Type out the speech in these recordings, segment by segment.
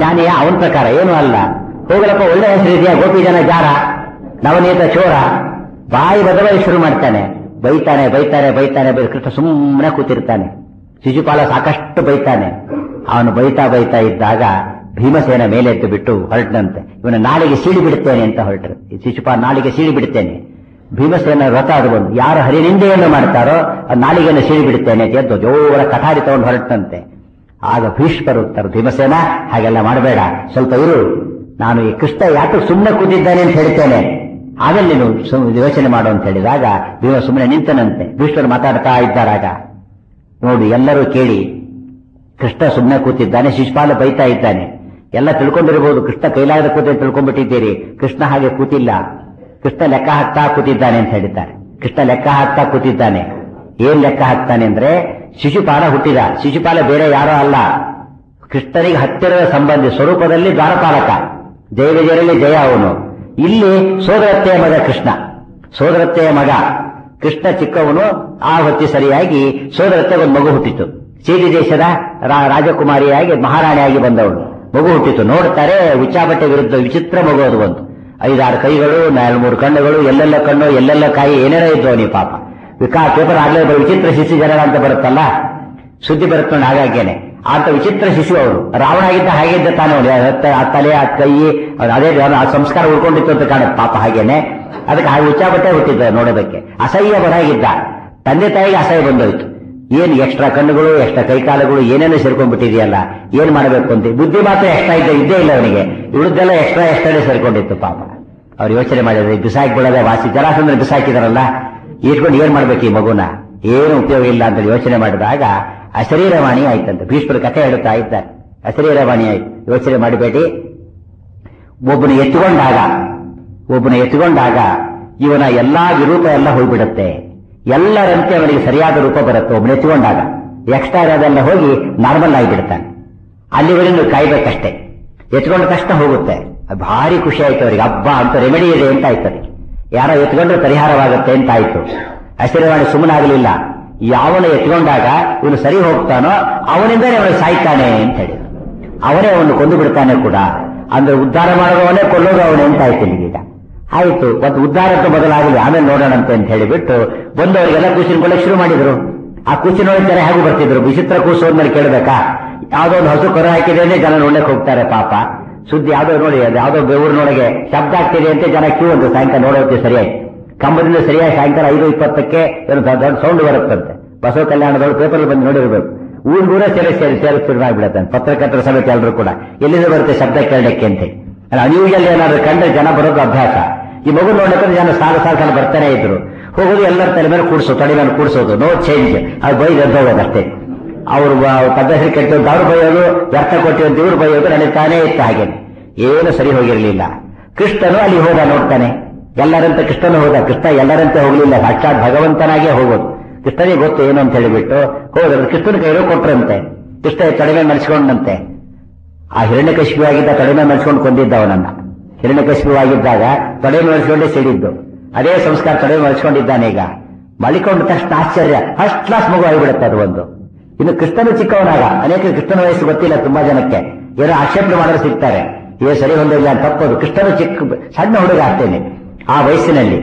ಜ್ಞಾನಿಯ ಅವನ ಪ್ರಕಾರ ಏನು ಅಲ್ಲ ಹೋಗಲಪ್ಪ ಒಳ್ಳೆ ಹೆಸರು ಇದೆಯಾ ಗೋಪಿ ಜನ ಜಾರ ನವನೀತ ಚೋರ ಬಾಯಿ ಬದಲಾಗಿ ಶುರು ಮಾಡ್ತಾನೆ ಬೈತಾನೆ ಬೈತಾನೆ ಬೈತಾನೆ ಬೈ ಕೃಷ್ಣ ಸುಮ್ಮನೆ ಕೂತಿರ್ತಾನೆ ಶಿಶುಪಾಲ ಸಾಕಷ್ಟು ಬೈತಾನೆ ಅವನು ಬೈತಾ ಬೈತಾ ಇದ್ದಾಗ ಭೀಮಸೇನ ಮೇಲೆ ಎದ್ದು ಬಿಟ್ಟು ಹೊರಟನಂತೆ ಇವನ ನಾಳಿಗೆ ಸೀಳಿ ಬಿಡುತ್ತೇನೆ ಅಂತ ಹೊರಟರು ಈ ಶಿಶುಪಾಲ ನಾಳಿಗೆ ಸೀಳಿ ಬಿಡುತ್ತೇನೆ ಭೀಮಸೇನ ವ್ರತ ಅದು ಬಂದು ಯಾರು ಹರಿನಿಂದೆಯನ್ನು ಮಾಡ್ತಾರೋ ಆ ನಾಳಿಗೆಯನ್ನು ಸೀಳಿ ಬಿಡುತ್ತೇನೆ ಅಂತ ಎದ್ದು ಜೋರ ಕಠಾರಿ ತಗೊಂಡು ಹೊರಟಂತೆ ಆಗ ಭೀಷ್ಮರು ಉತ್ತರ ಭೀಮಸೇನ ಹಾಗೆಲ್ಲ ಮಾಡಬೇಡ ಸ್ವಲ್ಪ ಇರು ನಾನು ಈ ಕೃಷ್ಣ ಯಾಕೆ ಸುಮ್ಮನೆ ಕೂತಿದ್ದಾನೆ ಅಂತ ಹೇಳ್ತೇನೆ ಆಮೇಲೆ ನೀನು ಸು- ಯೋಚನೆ ಮಾಡು ಅಂತ ಹೇಳಿದಾಗ ಭೀಮ ಸುಮ್ಮನೆ ನಿಂತನಂತೆ ಭೀಷ್ಮರು ಮಾತಾಡ್ತಾ ಇದ್ದಾರಾಗ ನೋಡಿ ಎಲ್ಲರೂ ಕೇಳಿ ಕೃಷ್ಣ ಸುಮ್ಮನೆ ಕೂತಿದ್ದಾನೆ ಶಿಶುಪಾಲ ಬೈತಾ ಇದ್ದಾನೆ ಎಲ್ಲ ತಿಳ್ಕೊಂಡಿರಬಹುದು ಕೃಷ್ಣ ಕೈಲಾಗದ ಕೂತ ತಿಳ್ಕೊಂಡ್ಬಿಟ್ಟಿದ್ದೀರಿ ಕೃಷ್ಣ ಹಾಗೆ ಕೂತಿಲ್ಲ ಕೃಷ್ಣ ಲೆಕ್ಕ ಹಾಕ್ತಾ ಕೂತಿದ್ದಾನೆ ಅಂತ ಹೇಳಿದ್ದಾರೆ ಕೃಷ್ಣ ಲೆಕ್ಕ ಹಾಕ್ತಾ ಕೂತಿದ್ದಾನೆ ಏನ್ ಲೆಕ್ಕ ಹಾಕ್ತಾನೆ ಅಂದ್ರೆ ಶಿಶುಪಾಲ ಹುಟ್ಟಿದ ಶಿಶುಪಾಲ ಬೇರೆ ಯಾರೋ ಅಲ್ಲ ಕೃಷ್ಣನಿಗೆ ಹತ್ತಿರದ ಸಂಬಂಧಿ ಸ್ವರೂಪದಲ್ಲಿ ದ್ವಾರಪಾಲಕ ಜಯ ವಿಜಯರಲ್ಲಿ ಜಯ ಅವನು ಇಲ್ಲಿ ಸೋದರತ್ತೆಯ ಮಗ ಕೃಷ್ಣ ಸೋದರತ್ತೆಯ ಮಗ ಕೃಷ್ಣ ಚಿಕ್ಕವನು ಆ ಹೊತ್ತಿ ಸರಿಯಾಗಿ ಸೋದರತ್ತೆ ಒಂದು ಮಗು ಹುಟ್ಟಿತು ಚೀಟಿ ದೇಶದ ರಾ- ರಾಜಕುಮಾರಿಯಾಗಿ ಮಹಾರಾಣಿಯಾಗಿ ಬಂದವಳು ಮಗು ಹುಟ್ಟಿತು ನೋಡ್ತಾರೆ ಉಚ್ಚಾಬಟ್ಟೆ ವಿರುದ್ಧ ವಿಚಿತ್ರ ಮಗು ಅದು ಬಂತು ಐದಾರು ಕೈಗಳು ನಾಲ್ಕು ಮೂರು ಕಣ್ಣುಗಳು ಎಲ್ಲೆಲ್ಲ ಕಣ್ಣು ಎಲ್ಲೆಲ್ಲ ಕಾಯಿ ಏನೇನೋ ಇದ್ವು ಅವನಿಗೆ ಪಾಪ ವಿಕಾ ಪೇಪರ್ ಆಗ್ಲೇ ಬರೋ ವಿಚಿತ್ರ ಶಿಶು ಜನರ ಅಂತ ಬರುತ್ತಲ್ಲ ಸುದ್ದಿ ಬರುತ್ತಣ್ಣ ಹಾಗಾಗೇನೆ ಆತ ವಿಚಿತ್ರ ಶಿಶು ಅವರು ರಾವಣ ಆಗಿದ್ದ ಹಾಗೆ ಇದ್ದ ತಾನು ಅವನು ಆ ತಲೆ ಆ ಕೈ ಅವ್ನು ಅದೇ ಅವ್ನು ಆ ಸಂಸ್ಕಾರ ಉಳ್ಕೊಂಡಿತ್ತು ಅಂತ ಕಾಣುತ್ತೆ ಪಾಪ ಹಾಗೇನೆ ಅದಕ್ಕೆ ಹಾಗೆ ಉಚ್ಚಾಬಟ್ಟೆ ಹುಟ್ಟಿದ್ದ ನೋಡೋದಕ್ಕೆ ಅಸಹ್ಯ ಬರಾಗಿದ್ದ ತಂದೆ ತಾಯಿಗೆ ಅಸಹ್ಯ ಬಂದೋಯ್ತು ಏನು ಎಕ್ಸ್ಟ್ರಾ ಕಣ್ಣುಗಳು ಎಕ್ಸ್ಟ್ರಾ ಕೈಕಾಲುಗಳು ಏನೇನೋ ಸೇರ್ಕೊಂಡ್ಬಿಟ್ಟಿದೆಯಲ್ಲ ಏನ್ ಮಾಡಬೇಕು ಅಂತ ಬುದ್ಧಿ ಮಾತ್ರ ಎಕ್ಸ್ಟ್ರಾ ಇದ್ದ ಇದ್ದೇ ಇಲ್ಲ ಅವನಿಗೆ ಇಳಿದೆಲ್ಲ ಎಕ್ಸ್ಟ್ರಾ ಎಕ್ಸ್ಟ್ರಾನೇ ಸೇರ್ಕೊಂಡಿತ್ತು ಪಾಪ ಅವ್ರು ಯೋಚನೆ ಮಾಡಿದ್ರೆ ಬಿಸಾಕಿ ಬಿಡೋದೇ ವಾಸಿ ಜರಾಸಂದ್ರೆ ಬಿಸಾಕಿದಾರಲ್ಲ ಇಟ್ಕೊಂಡು ಏನ್ ಮಾಡ್ಬೇಕು ಈ ಮಗುನ ಏನು ಉಪಯೋಗ ಇಲ್ಲ ಅಂತ ಯೋಚನೆ ಮಾಡಿದಾಗ ಅಶರೀರವಾಣಿ ಆಯ್ತಂತೆ ಭೀಷ್ಮರ ಕಥೆ ಹೇಳ್ತಾ ಇದ್ದಾರೆ ಅಶರೀರವಾಣಿ ಆಯ್ತು ಯೋಚನೆ ಮಾಡಬೇಡಿ ಒಬ್ಬನ ಎತ್ತುಕೊಂಡಾಗ ಒಬ್ಬನ ಎತ್ತುಕೊಂಡಾಗ ಇವನ ಎಲ್ಲಾ ವಿರೂಪ ಎಲ್ಲ ಹೋಗ್ಬಿಡುತ್ತೆ ಎಲ್ಲರಂತೆ ಅವನಿಗೆ ಸರಿಯಾದ ರೂಪ ಬರುತ್ತೆ ಒಬ್ಬನ ಎತ್ತುಕೊಂಡಾಗ ಎಕ್ಸ್ಟ್ರಾ ಇರೋದೆಲ್ಲ ಹೋಗಿ ನಾರ್ಮಲ್ ಆಗಿಬಿಡ್ತಾನೆ ಅಲ್ಲಿವರೆಗೂ ಕಾಯ್ಬೇಕಷ್ಟೇ ಎತ್ಕೊಂಡ ತಕ್ಷಣ ಹೋಗುತ್ತೆ ಅದು ಭಾರಿ ಖುಷಿ ಆಯ್ತು ಅವರಿಗೆ ಹಬ್ಬ ಅಂತ ರೆಮಿಡಿ ಇದೆ ಅಂತ ಆಯ್ತು ಅವರಿಗೆ ಯಾರೋ ಎತ್ಕೊಂಡ್ರೆ ಪರಿಹಾರವಾಗುತ್ತೆ ಅಂತ ಆಯ್ತು ಹಸಿರವಾಣಿ ಸುಮ್ಮನಾಗಲಿಲ್ಲ ಯಾವನ ಎತ್ಕೊಂಡಾಗ ಇವನು ಸರಿ ಹೋಗ್ತಾನೋ ಅವನಿಂದಲೇ ಅವನು ಸಾಯ್ತಾನೆ ಅಂತ ಹೇಳಿ ಅವನೇ ಅವನು ಕೊಂದು ಬಿಡ್ತಾನೆ ಕೂಡ ಅಂದ್ರೆ ಉದ್ಧಾರ ಮಾಡುವವನೇ ಕೊಲ್ಲೋದು ಅವನೇ ಅಂತ ಆಯ್ತು ಈಗ ಆಯ್ತು ಒಂದು ಉದ್ಧಾರಕ್ಕೆ ಬದಲಾಗಲಿ ಆಮೇಲೆ ನೋಡೋಣಂತೆ ಅಂತ ಹೇಳಿಬಿಟ್ಟು ಬಂದವರಿಗೆಲ್ಲ ಕೂಸಿನ ಕೊಡಕ್ಕೆ ಶುರು ಮಾಡಿದ್ರು ಆ ಕೂಸಿನ ಜನ ಹೇಗೂ ಬರ್ತಿದ್ರು ವಿಚಿತ್ರ ಕೂಸು ಅಂದ್ಮೇಲೆ ಕೇಳಬೇಕಾ ಯಾವ್ದೋ ಒಂದು ಹಸು ಕರ ಹಾಕಿದೆ ಅಂದ್ರೆ ಜನ ನೋಡಕ್ ಹೋಗ್ತಾರೆ ಪಾಪ ಸುದ್ದಿ ಯಾವ್ದೋ ನೋಡಿ ಅದು ಯಾವ್ದೋ ಬೆವರಿನೊಳಗೆ ಶಬ್ದ ಆಗ್ತಿದೆ ಅಂತ ಜನ ಕ್ಯೂ ಅಂತ ಸಾಯಂಕಾಲ ನೋಡೋಕೆ ಸರಿಯಾಗಿ ಕಂಬದಿಂದ ಸರಿಯಾಗಿ ಸಾಯಂಕಾಲ ಐದು ಇಪ್ಪತ್ತಕ್ಕೆ ಏನೋ ದೊಡ್ಡ ದೊಡ್ಡ ಸೌಂಡ್ ಬರುತ್ತಂತೆ ಬಸವ ಕಲ್ಯಾಣದವರು ಪೇಪರ್ ಬಂದು ನೋಡಿರ್ಬೇಕು ಊರಿಗೂರ ಸೇರಿ ಸೇರಿ ಸೇರಿ ಶುರು ಆಗ್ಬಿಡತ್ತೆ ಪತ್ರಕರ್ತರ ಸಮೇತ ಎಲ್ಲರೂ ಕೂಡ ಎಲ್ಲಿಂದ ಬರುತ್ತೆ ಶಬ್ದ ಕೇಳಕ್ಕೆ ಅಂತ ಅನ್ಯೂಜಲ್ ಏನಾದ್ರು ಕಂಡ್ರೆ ಜನ ಬರೋದು ಅಭ್ಯಾಸ ಈ ಮಗು ನೋಡಕ್ಕೆ ಜನ ಸಾಲು ಸಾಲು ಸಾಲು ಬರ್ತಾನೆ ಇದ್ರು ಹೋಗೋದು ಎಲ್ಲರ ತಲೆ ಮೇಲೆ ಕೂಡಿಸೋದು ತಲೆ ಮೇಲೆ ಕೂಡಿಸೋದು ನೋ ಚೇಂಜ್ ಅದು ಬೈದು ಎದ್ದೋಗೋದು ಅಷ್ಟೇ ಅವರು ಪದ್ಧತಿ ಕೆಟ್ಟು ಅವ್ರು ಬೈಯೋದು ವ್ಯರ್ಥ ಕೊಟ್ಟು ಅಂತ ಇವ್ರು ಬೈಯೋದು ನಡೀತಾನೇ ಇತ್ತು ಹಾಗೆ ಏನು ಸರಿ ಹೋಗಿರಲಿಲ್ಲ ಕೃಷ್ಣನು ಅಲ್ಲಿ ಹೋದ ನೋಡ್ತಾನೆ ಎಲ್ಲರಂತೆ ಕೃಷ್ಣನು ಹೋದ ಕೃಷ್ಣ ಎಲ್ಲರಂತೆ ಹೋಗ್ಲಿಲ್ಲ ಸಾಕ್ಷಾತ್ ಭಗವಂತನಾಗೇ ಹೋಗೋದು ಕೃಷ್ಣನಿಗೆ ಗೊತ್ತು ಏನು ಅಂತ ಹೇಳಿಬಿಟ್ಟು ಹೋದ್ರು ಕೃಷ್ಣನ ಕೈలో ಕೊಟ್ರಂತೆ ಕೃಷ್ಣ ಕಡಿಮೆ ಮನಸ್ಕೊಂಡಂತೆ ಆ ಹಿರಣ್ಯಕಶಿಪು ಆಗಿದ್ದ ಕಡಿಮೆ ಮನಸ್ಕೊಂಡು ಕೊಂದಿದ್ದ ಅವನನ್ನ ಹಿರಣ್ಯಕಶಿಪು ಆಗಿದ್ದಾಗ ಕಡಿಮೆ ಮನಸ್ಕೊಂಡೇ ಸಿಡಿದ್ದು ಅದೇ ಸಂಸ್ಕಾರ ಕಡಿಮೆ ಮನಸ್ಕೊಂಡಿದ್ದಾನೆ ಈಗ ಮಲಿಕೊಂಡ ತಕ್ಷಣ ಆಶ್ಚರ್ಯ ಫಸ್ಟ್ ಕ್ಲಾಸ್ ಮಗು ಆಗಿಬಿಡುತ್ತೆ ಅದು ಒಂದು ಇನ್ನು ಕೃಷ್ಣನು ಚಿಕ್ಕವನಾಗ ಅನೇಕ ಕೃಷ್ಣನ ವಯಸ್ಸು ಗೊತ್ತಿಲ್ಲ ತುಂಬಾ ಜನಕ್ಕೆ ಏನೋ ಆಕ್ಷೇಪಣೆ ಮಾಡೋರು ಸಿಗ್ತಾರೆ ಏ ಸರಿ ಹೊಂದಿಲ್ಲ ಅಂತ ತಪ್ಪದು ಕೃಷ್ಣನು ಚಿಕ್ಕ ಸಣ್ಣ ಹುಡುಗ ಆಗ್ತೇನೆ ಆ ವಯಸ್ಸಿನಲ್ಲಿ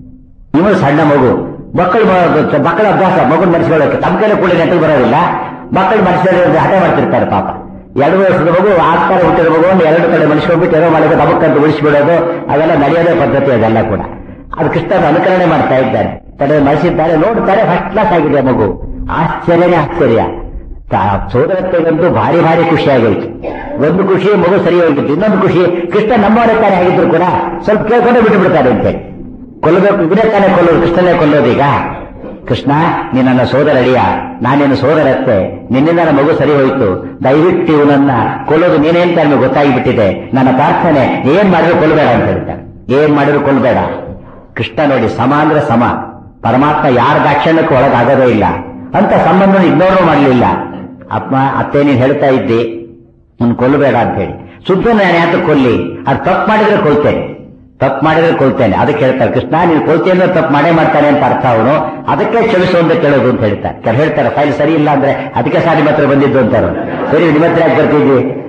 ಇವನು ಸಣ್ಣ ಮಗು ಮಕ್ಕಳು ಮ- ಮಕ್ಕಳ ಅಭ್ಯಾಸ ಮಗುನ ಮನಸ್ಕೊಳ್ಳೋಕೆ ತಮ್ಮ ಕೈಲಿ ಕೂಡಲೇ ನೆಟ್ಟಿಗೆ ಬರೋದಿಲ್ಲ ಮಕ್ಕಳು ಮನಸ್ಸಲ್ಲಿ ಹಠ ಮಾಡ್ತಿರ್ತಾರೆ ಪಾಪ ಎರಡು ವರ್ಷದ ಮಗು ಆಸ್ಕಾರ ಹುಟ್ಟಿದ ಮಗು ಒಂದು ಎರಡು ಕಡೆ ಮನಸ್ಕೊಂಡ್ಬಿಟ್ಟು ಏನೋ ಮಾಡೋದು ತಮಕ್ಕಂತ ಉಳಿಸ್ಬಿಡೋದು ಅವೆಲ್ಲ ನಡೆಯೋದೇ ಪದ್ಧತಿ ಅದೆಲ್ಲ ಕೂಡ ಅದು ಕೃಷ್ಣನ ಅನುಕರಣೆ ಮಾಡ್ತಾ ಇದ್ದಾರೆ ತಡೆ ಮನಸ್ಸಿದ್ದಾರೆ ನೋಡ್ತಾರೆ ಫಸ್ಟ್ ಕ್ಲಾಸ್ ಆಗಿದೆ ಮಗು ಆಶ್ಚರ್ಯನೇ ಆಶ್ಚರ್ಯ ತಾ- ಸೋದರತ್ತೆಗಂತೂ ಭಾರಿ ಭಾರಿ ಖುಷಿ ಆಗೋಯ್ತು ಒಂದು ಖುಷಿ ಮಗು ಸರಿ ಹೋಗಿತ್ತು ಇನ್ನೊಂದು ಖುಷಿ ಕೃಷ್ಣ ನಮ್ಮವರೇ ತಾನೇ ಆಗಿದ್ರು ಕೂಡ ಸ್ವಲ್ಪ ಕೇಳ್ಕೊಂಡೆ ಬಿಟ್ಟು ಬಿಡ್ತಾರೆ ಅಂತೇಳಿ ಕೊಲ್ಲಬೇಕು ಇವರೇ ತಾನೇ ಕೊಲ್ಲೋದು ಕೃಷ್ಣನೇ ಕೊಲ್ಲೋದೀಗ ಕೃಷ್ಣ ನೀ ನನ್ನ ಸೋದರಳಿಯ ನಾನೇನು ಸೋದರತ್ತೆ ನಿನ್ನಿಂದ ನನ್ನ ಮಗು ಸರಿ ಹೋಯ್ತು ದಯವಿಟ್ಟು ಇವನನ್ನ ಕೊಲ್ಲೋದು ನೀನೇ ಅಂತ ನಮಗೆ ಗೊತ್ತಾಗಿಬಿಟ್ಟಿದೆ ನನ್ನ ಪ್ರಾರ್ಥನೆ ಏನ್ ಮಾಡಿದ್ರು ಕೊಲ್ಲಬೇಡ ಅಂತ ಹೇಳ್ತಾರೆ ಏನ್ ಮಾಡಿದ್ರು ಕೊಲ್ಲಬೇಡ ಕೃಷ್ಣ ನೋಡಿ ಸಮ ಅಂದ್ರೆ ಸಮ ಪರಮಾತ್ಮ ಯಾರ ದಾಕ್ಷಣ್ಯಕ್ಕೂ ಒಳಗಾಗೋದೇ ಇಲ್ಲ ಅಂತ ಸಂಬಂಧ ಇಗ್ನೋರು ಮಾಡಲಿಲ್ಲ ಅಪ್ಪ ಅತ್ತೆ ನೀನ್ ಹೇಳ್ತಾ ಇದ್ದಿ ನೀನ್ ಕೊಲ್ಲಬೇಡ ಅಂತ ಹೇಳಿ ಸುದ್ದ ನಾನು ಯಾಕೆ ಕೊಲ್ಲಿ ಅದು ತಪ್ಪು ಮಾಡಿದ್ರೆ ಕೊಲ್ತೇನೆ ತಪ್ಪು ಮಾಡಿದ್ರೆ ಕೊಲ್ತೇನೆ ಅದಕ್ಕೆ ಹೇಳ್ತಾರೆ ಕೃಷ್ಣ ನೀನು ಕೊಲ್ತೇನೆ ಅಂದ್ರೆ ತಪ್ಪು ಮಾಡೇ ಮಾಡ್ತಾನೆ ಅಂತ ಅರ್ಥ ಅವನು ಅದಕ್ಕೆ ಕ್ಷಮಿಸು ಅಂತ ಕೇಳೋದು ಅಂತ ಹೇಳ್ತಾರೆ ಕೆಲವು ಹೇಳ್ತಾರೆ ಫೈಲ್ ಸರಿ ಇಲ್ಲ ಅಂದ್ರೆ ಅದಕ್ಕೆ ಸಾರಿ ಮಾತ್ರ ಬಂದಿದ್ದು ಅಂತಾರೆ ಸರಿ ನಿಮ್ಮ ಹತ್ರ ಯಾಕೆ ಬರ್ತಿದ್ವಿ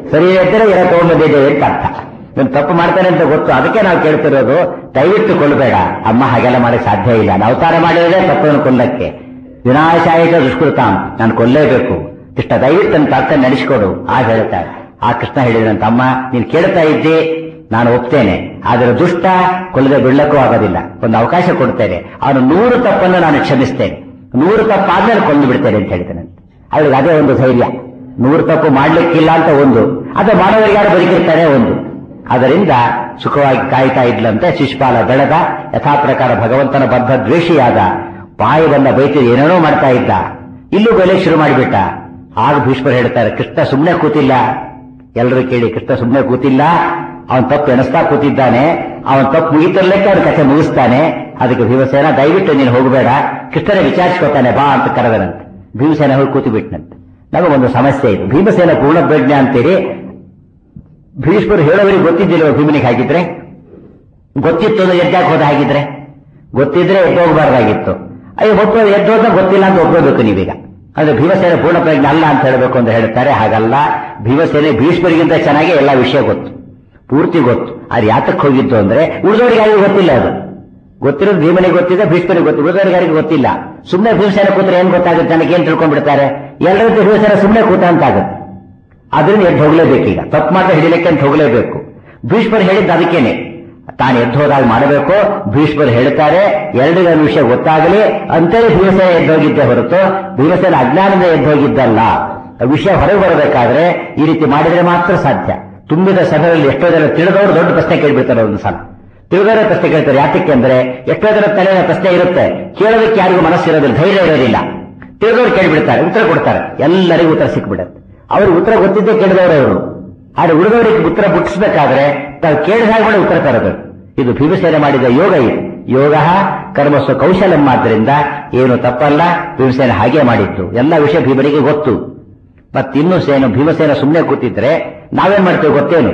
ಸರಿ ಇದ್ದರೆ ಏನೋ ತಗೊಂಡ್ಬಂದಿದ್ದೇವೆ ಅಂತ ಅರ್ಥ ಇವನು ತಪ್ಪು ಮಾಡ್ತಾನೆ ಅಂತ ಗೊತ್ತು ಅದಕ್ಕೆ ನಾವು ಕೇಳ್ತಿರೋದು ದಯವಿಟ್ಟು ಕೊಲ್ಲಬೇಡ ಅಮ್ಮ ಹಾಗೆಲ್ಲ ಮಾಡಕ್ಕೆ ಸಾಧ್ಯ ಇಲ್ಲ ನಾವು ಅವತಾರ ಮಾಡಿರೋದೇ ತಪ್ಪನ್ನು ಕೊಲ್ಲಕ್ಕೆ ವಿನಾಶಾಯಿತ ದುಷ್ಕೃತಾಂ ನಾನು ಕೊಲ್ಲೇಬೇಕು ಕೃಷ್ಣ ದಯವಿಟ್ಟು ನನ್ನ ತರ್ಕ ನಡೆಸಿಕೊಡು ಆಗ ಹೇಳ್ತಾರೆ ಆ ಕೃಷ್ಣ ಹೇಳಿದಂತ ಅಮ್ಮ ನೀನು ಕೇಳ್ತಾ ಇದ್ದಿ ನಾನು ಒಪ್ತೇನೆ ಆದರೆ ದುಷ್ಟ ಕೊಲ್ಲದೆ ಬಿಡ್ಲಕ್ಕೂ ಆಗೋದಿಲ್ಲ ಒಂದು ಅವಕಾಶ ಕೊಡ್ತೇನೆ ಅವನು ನೂರು ತಪ್ಪನ್ನು ನಾನು ಕ್ಷಮಿಸ್ತೇನೆ ನೂರು ತಪ್ಪಾದ್ಮೇಲೆ ಕೊಂದು ಬಿಡ್ತೇನೆ ಅಂತ ಹೇಳ್ತೇನೆ ಅವಳಿಗೆ ಅದೇ ಒಂದು ಧೈರ್ಯ ನೂರು ತಪ್ಪು ಮಾಡ್ಲಿಕ್ಕಿಲ್ಲ ಅಂತ ಒಂದು ಅದು ಮಾಡೋರಿಗೆ ಯಾರು ಬದುಕಿರ್ತಾನೆ ಒಂದು ಅದರಿಂದ ಸುಖವಾಗಿ ಕಾಯ್ತಾ ಇದ್ಲಂತೆ ಶಿಶುಪಾಲ ಬೆಳೆದ ಯಥಾ ಪ್ರಕಾರ ಭಗವಂತನ ಬದ್ಧ ದ್ವೇಷಿಯಾದ ಬಾಯಿ ಬಂದ ಬೈತಿ ಏನೇನೋ ಮಾಡ್ತಾ ಇದ್ದ ಇಲ್ಲೂ ಬೆಲೆ ಶುರು ಮಾಡಿಬಿಟ್ಟ ಆಗ ಭೀಷ್ಮರು ಹೇಳ್ತಾರೆ ಕೃಷ್ಣ ಸುಮ್ಮನೆ ಕೂತಿಲ್ಲ ಎಲ್ಲರೂ ಕೇಳಿ ಕೃಷ್ಣ ಸುಮ್ಮನೆ ಕೂತಿಲ್ಲ ಅವನ್ ತಪ್ಪು ಎಣಿಸ್ತಾ ಕೂತಿದ್ದಾನೆ ಅವನ್ ತಪ್ಪು ಮುಗಿತಲ್ಲಕ್ಕೆ ಅವನ ಕಥೆ ಮುಗಿಸ್ತಾನೆ ಅದಕ್ಕೆ ಭೀಮಸೇನ ದಯವಿಟ್ಟು ನೀನು ಹೋಗಬೇಡ ಕೃಷ್ಣನೇ ವಿಚಾರಿಸ್ಕೊತಾನೆ ಬಾ ಅಂತ ಕರೆದನಂತೆ ಭೀಮಸೇನ ಹೋಗಿ ಕೂತು ಬಿಟ್ನಂತೆ ನಮಗೊಂದು ಸಮಸ್ಯೆ ಇದೆ ಭೀಮಸೇನ ಪೂರ್ಣ ಪ್ರಜ್ಞೆ ಅಂತೀರಿ ಭೀಷ್ಮರು ಹೇಳೋರಿಗೆ ಗೊತ್ತಿದ್ದಿಲ್ವ ಭೀಮನಿಗೆ ಹಾಗಿದ್ರೆ ಗೊತ್ತಿತ್ತು ಅಂದ್ರೆ ಎದ್ದಾಕ್ ಹೋದ ಹಾಗಿದ್ರೆ ಗೊತ್ತಿದ್ರೆ ಎದ್ದೋಗ್ಬಾರ್ದಾಗಿತ್ತು ಅಯ್ಯೋ ಒಪ್ಪೋ ಎದ್ದೋದ ಗೊತ್ತಿಲ್ಲ ಅಂತ ಒಪ್ಕೋಬೇಕು ನೀವೀಗ ಅಂದ್ರೆ ಭೀಮಸೇನೆ ಪೂರ್ಣ ಪ್ರಜ್ಞೆ ಅಲ್ಲ ಅಂತ ಹೇಳಬೇಕು ಅಂತ ಹೇಳ್ತಾರೆ ಹಾಗಲ್ಲ ಭೀಮಸೇನೆ ಭೀಷ್ಮರಿಗಿಂತ ಚೆನ್ನಾಗಿ ಎಲ್ಲ ವಿಷಯ ಗೊತ್ತು ಪೂರ್ತಿ ಗೊತ್ತು ಅದು ಯಾತಕ್ಕೆ ಹೋಗಿತ್ತು ಅಂದ್ರೆ ಉಳಿದವರಿಗೆ ಯಾರಿಗೂ ಗೊತ್ತಿಲ್ಲ ಅದು ಗೊತ್ತಿರೋದು ಭೀಮನಿಗೆ ಗೊತ್ತಿದೆ ಭೀಷ್ಮನಿಗೆ ಗೊತ್ತು ಉಳಿದವರಿಗೆ ಯಾರಿಗೂ ಗೊತ್ತಿಲ್ಲ ಸುಮ್ಮನೆ ಭೀಮಸೇನ ಕೂತ್ರೆ ಏನ್ ಗೊತ್ತಾಗುತ್ತೆ ನನಗೆ ಏನ್ ತಿಳ್ಕೊಂಡ್ಬಿಡ್ತಾರೆ ಎಲ್ಲರಂತೆ ಭೀಮಸೇನ ಸುಮ್ಮನೆ ಕೂತ ಅಂತ ಆಗುತ್ತೆ ಅದರಿಂದ ಎದ್ದು ಹೋಗ್ಲೇಬೇಕೀಗ ತಪ್ಪು ಮಾತ್ರ ಹಿಡಿಲಿಕ್ಕೆ ಅಂತ ಹೋಗ್ಲೇಬೇಕು ಭೀಷ್ಮರು ಹೇಳಿದ್ದು ಅದಕ್ಕೇನೆ ತಾನು ಎದ್ದು ಹೋದಾಗ ಮಾಡಬೇಕು ಭೀಷ್ಮರು ಹೇಳ್ತಾರೆ ಎರಡು ಜನ ವಿಷಯ ಗೊತ್ತಾಗಲಿ ಅಂತೇಳಿ ಭೀಮಸೇನ ಎದ್ದು ಹೋಗಿದ್ದೆ ಹೊರತು ಭೀಮಸೇನ ಅಜ್ಞಾನದಿಂದ ಎದ್ದು ಹೋಗಿದ್ದಲ್ಲ ವಿಷಯ ಹೊರಗೆ ಬರಬೇಕಾದ್ರೆ ಈ ರೀತಿ ಮಾಡಿದ್ರೆ ಮಾತ್ರ ಸಾಧ್ಯ ತುಂಬಿದ ಸಭೆಯಲ್ಲಿ ಎಷ್ಟೋ ಜನ ತಿಳಿದವರು ದೊಡ್ಡ ಪ್ರಶ್ನೆ ಕೇಳ್ಬಿಡ್ತಾರೆ ಒಂದು ಸಲ ತಿಳಿದವರೇ ಪ್ರಶ್ನೆ ಕೇಳ್ತಾರೆ ಯಾತಕ್ಕೆ ಅಂದ್ರೆ ಎಷ್ಟೋ ಜನ ತಲೆಯ ಪ್ರಶ್ನೆ ಇರುತ್ತೆ ಕೇಳೋದಕ್ಕೆ ಯಾರಿಗೂ ಮನಸ್ಸಿರೋದಿಲ್ಲ ಧೈರ್ಯ ಇರೋದಿಲ್ಲ ತಿಳಿದವರು ಕೇಳಿಬಿಡ್ತಾರೆ ಉತ್ತರ ಕೊಡ್ತಾರೆ ಎಲ್ಲರಿಗೂ ಉತ್ತರ ಸಿಕ್ಬಿಡುತ್ತೆ ಅವ್ರಿಗೆ ಉತ್ತರ ಗೊತ್ತಿದ್ದೇ ಕೇಳಿದವರು ಅವರು ಆದ್ರೆ ಉಳಿದವರಿಗೆ ಉತ್ತರ ಮುಟ್ಟಿಸ್ಬೇಕಾದ್ರೆ ತಾವು ಕೇಳಿದ ಹಾಗೆ ಮಾಡಿ ಉತ್ತರ ತರಬೇಕು ಇದು ಭೀಮಸೇನೆ ಮಾಡಿದ ಯೋಗ ಇದು ಯೋಗ ಕರ್ಮಸ್ವ ಕೌಶಲ್ಯಂ ಆದ್ದರಿಂದ ಏನು ತಪ್ಪಲ್ಲ ಭೀಮಸೇನ ಹಾಗೆ ಮಾಡಿದ್ದು ಎಲ್ಲ ವಿಷಯ ಭೀಮನಿಗೆ ಗೊತ್ತು ಮತ್ತಿನ್ನು ಸೇನು ಭೀಮಸೇನ ಸುಮ್ಮನೆ ಕೂತಿದ್ರೆ ನಾವೇನ್ ಮಾಡ್ತೇವೆ ಗೊತ್ತೇನು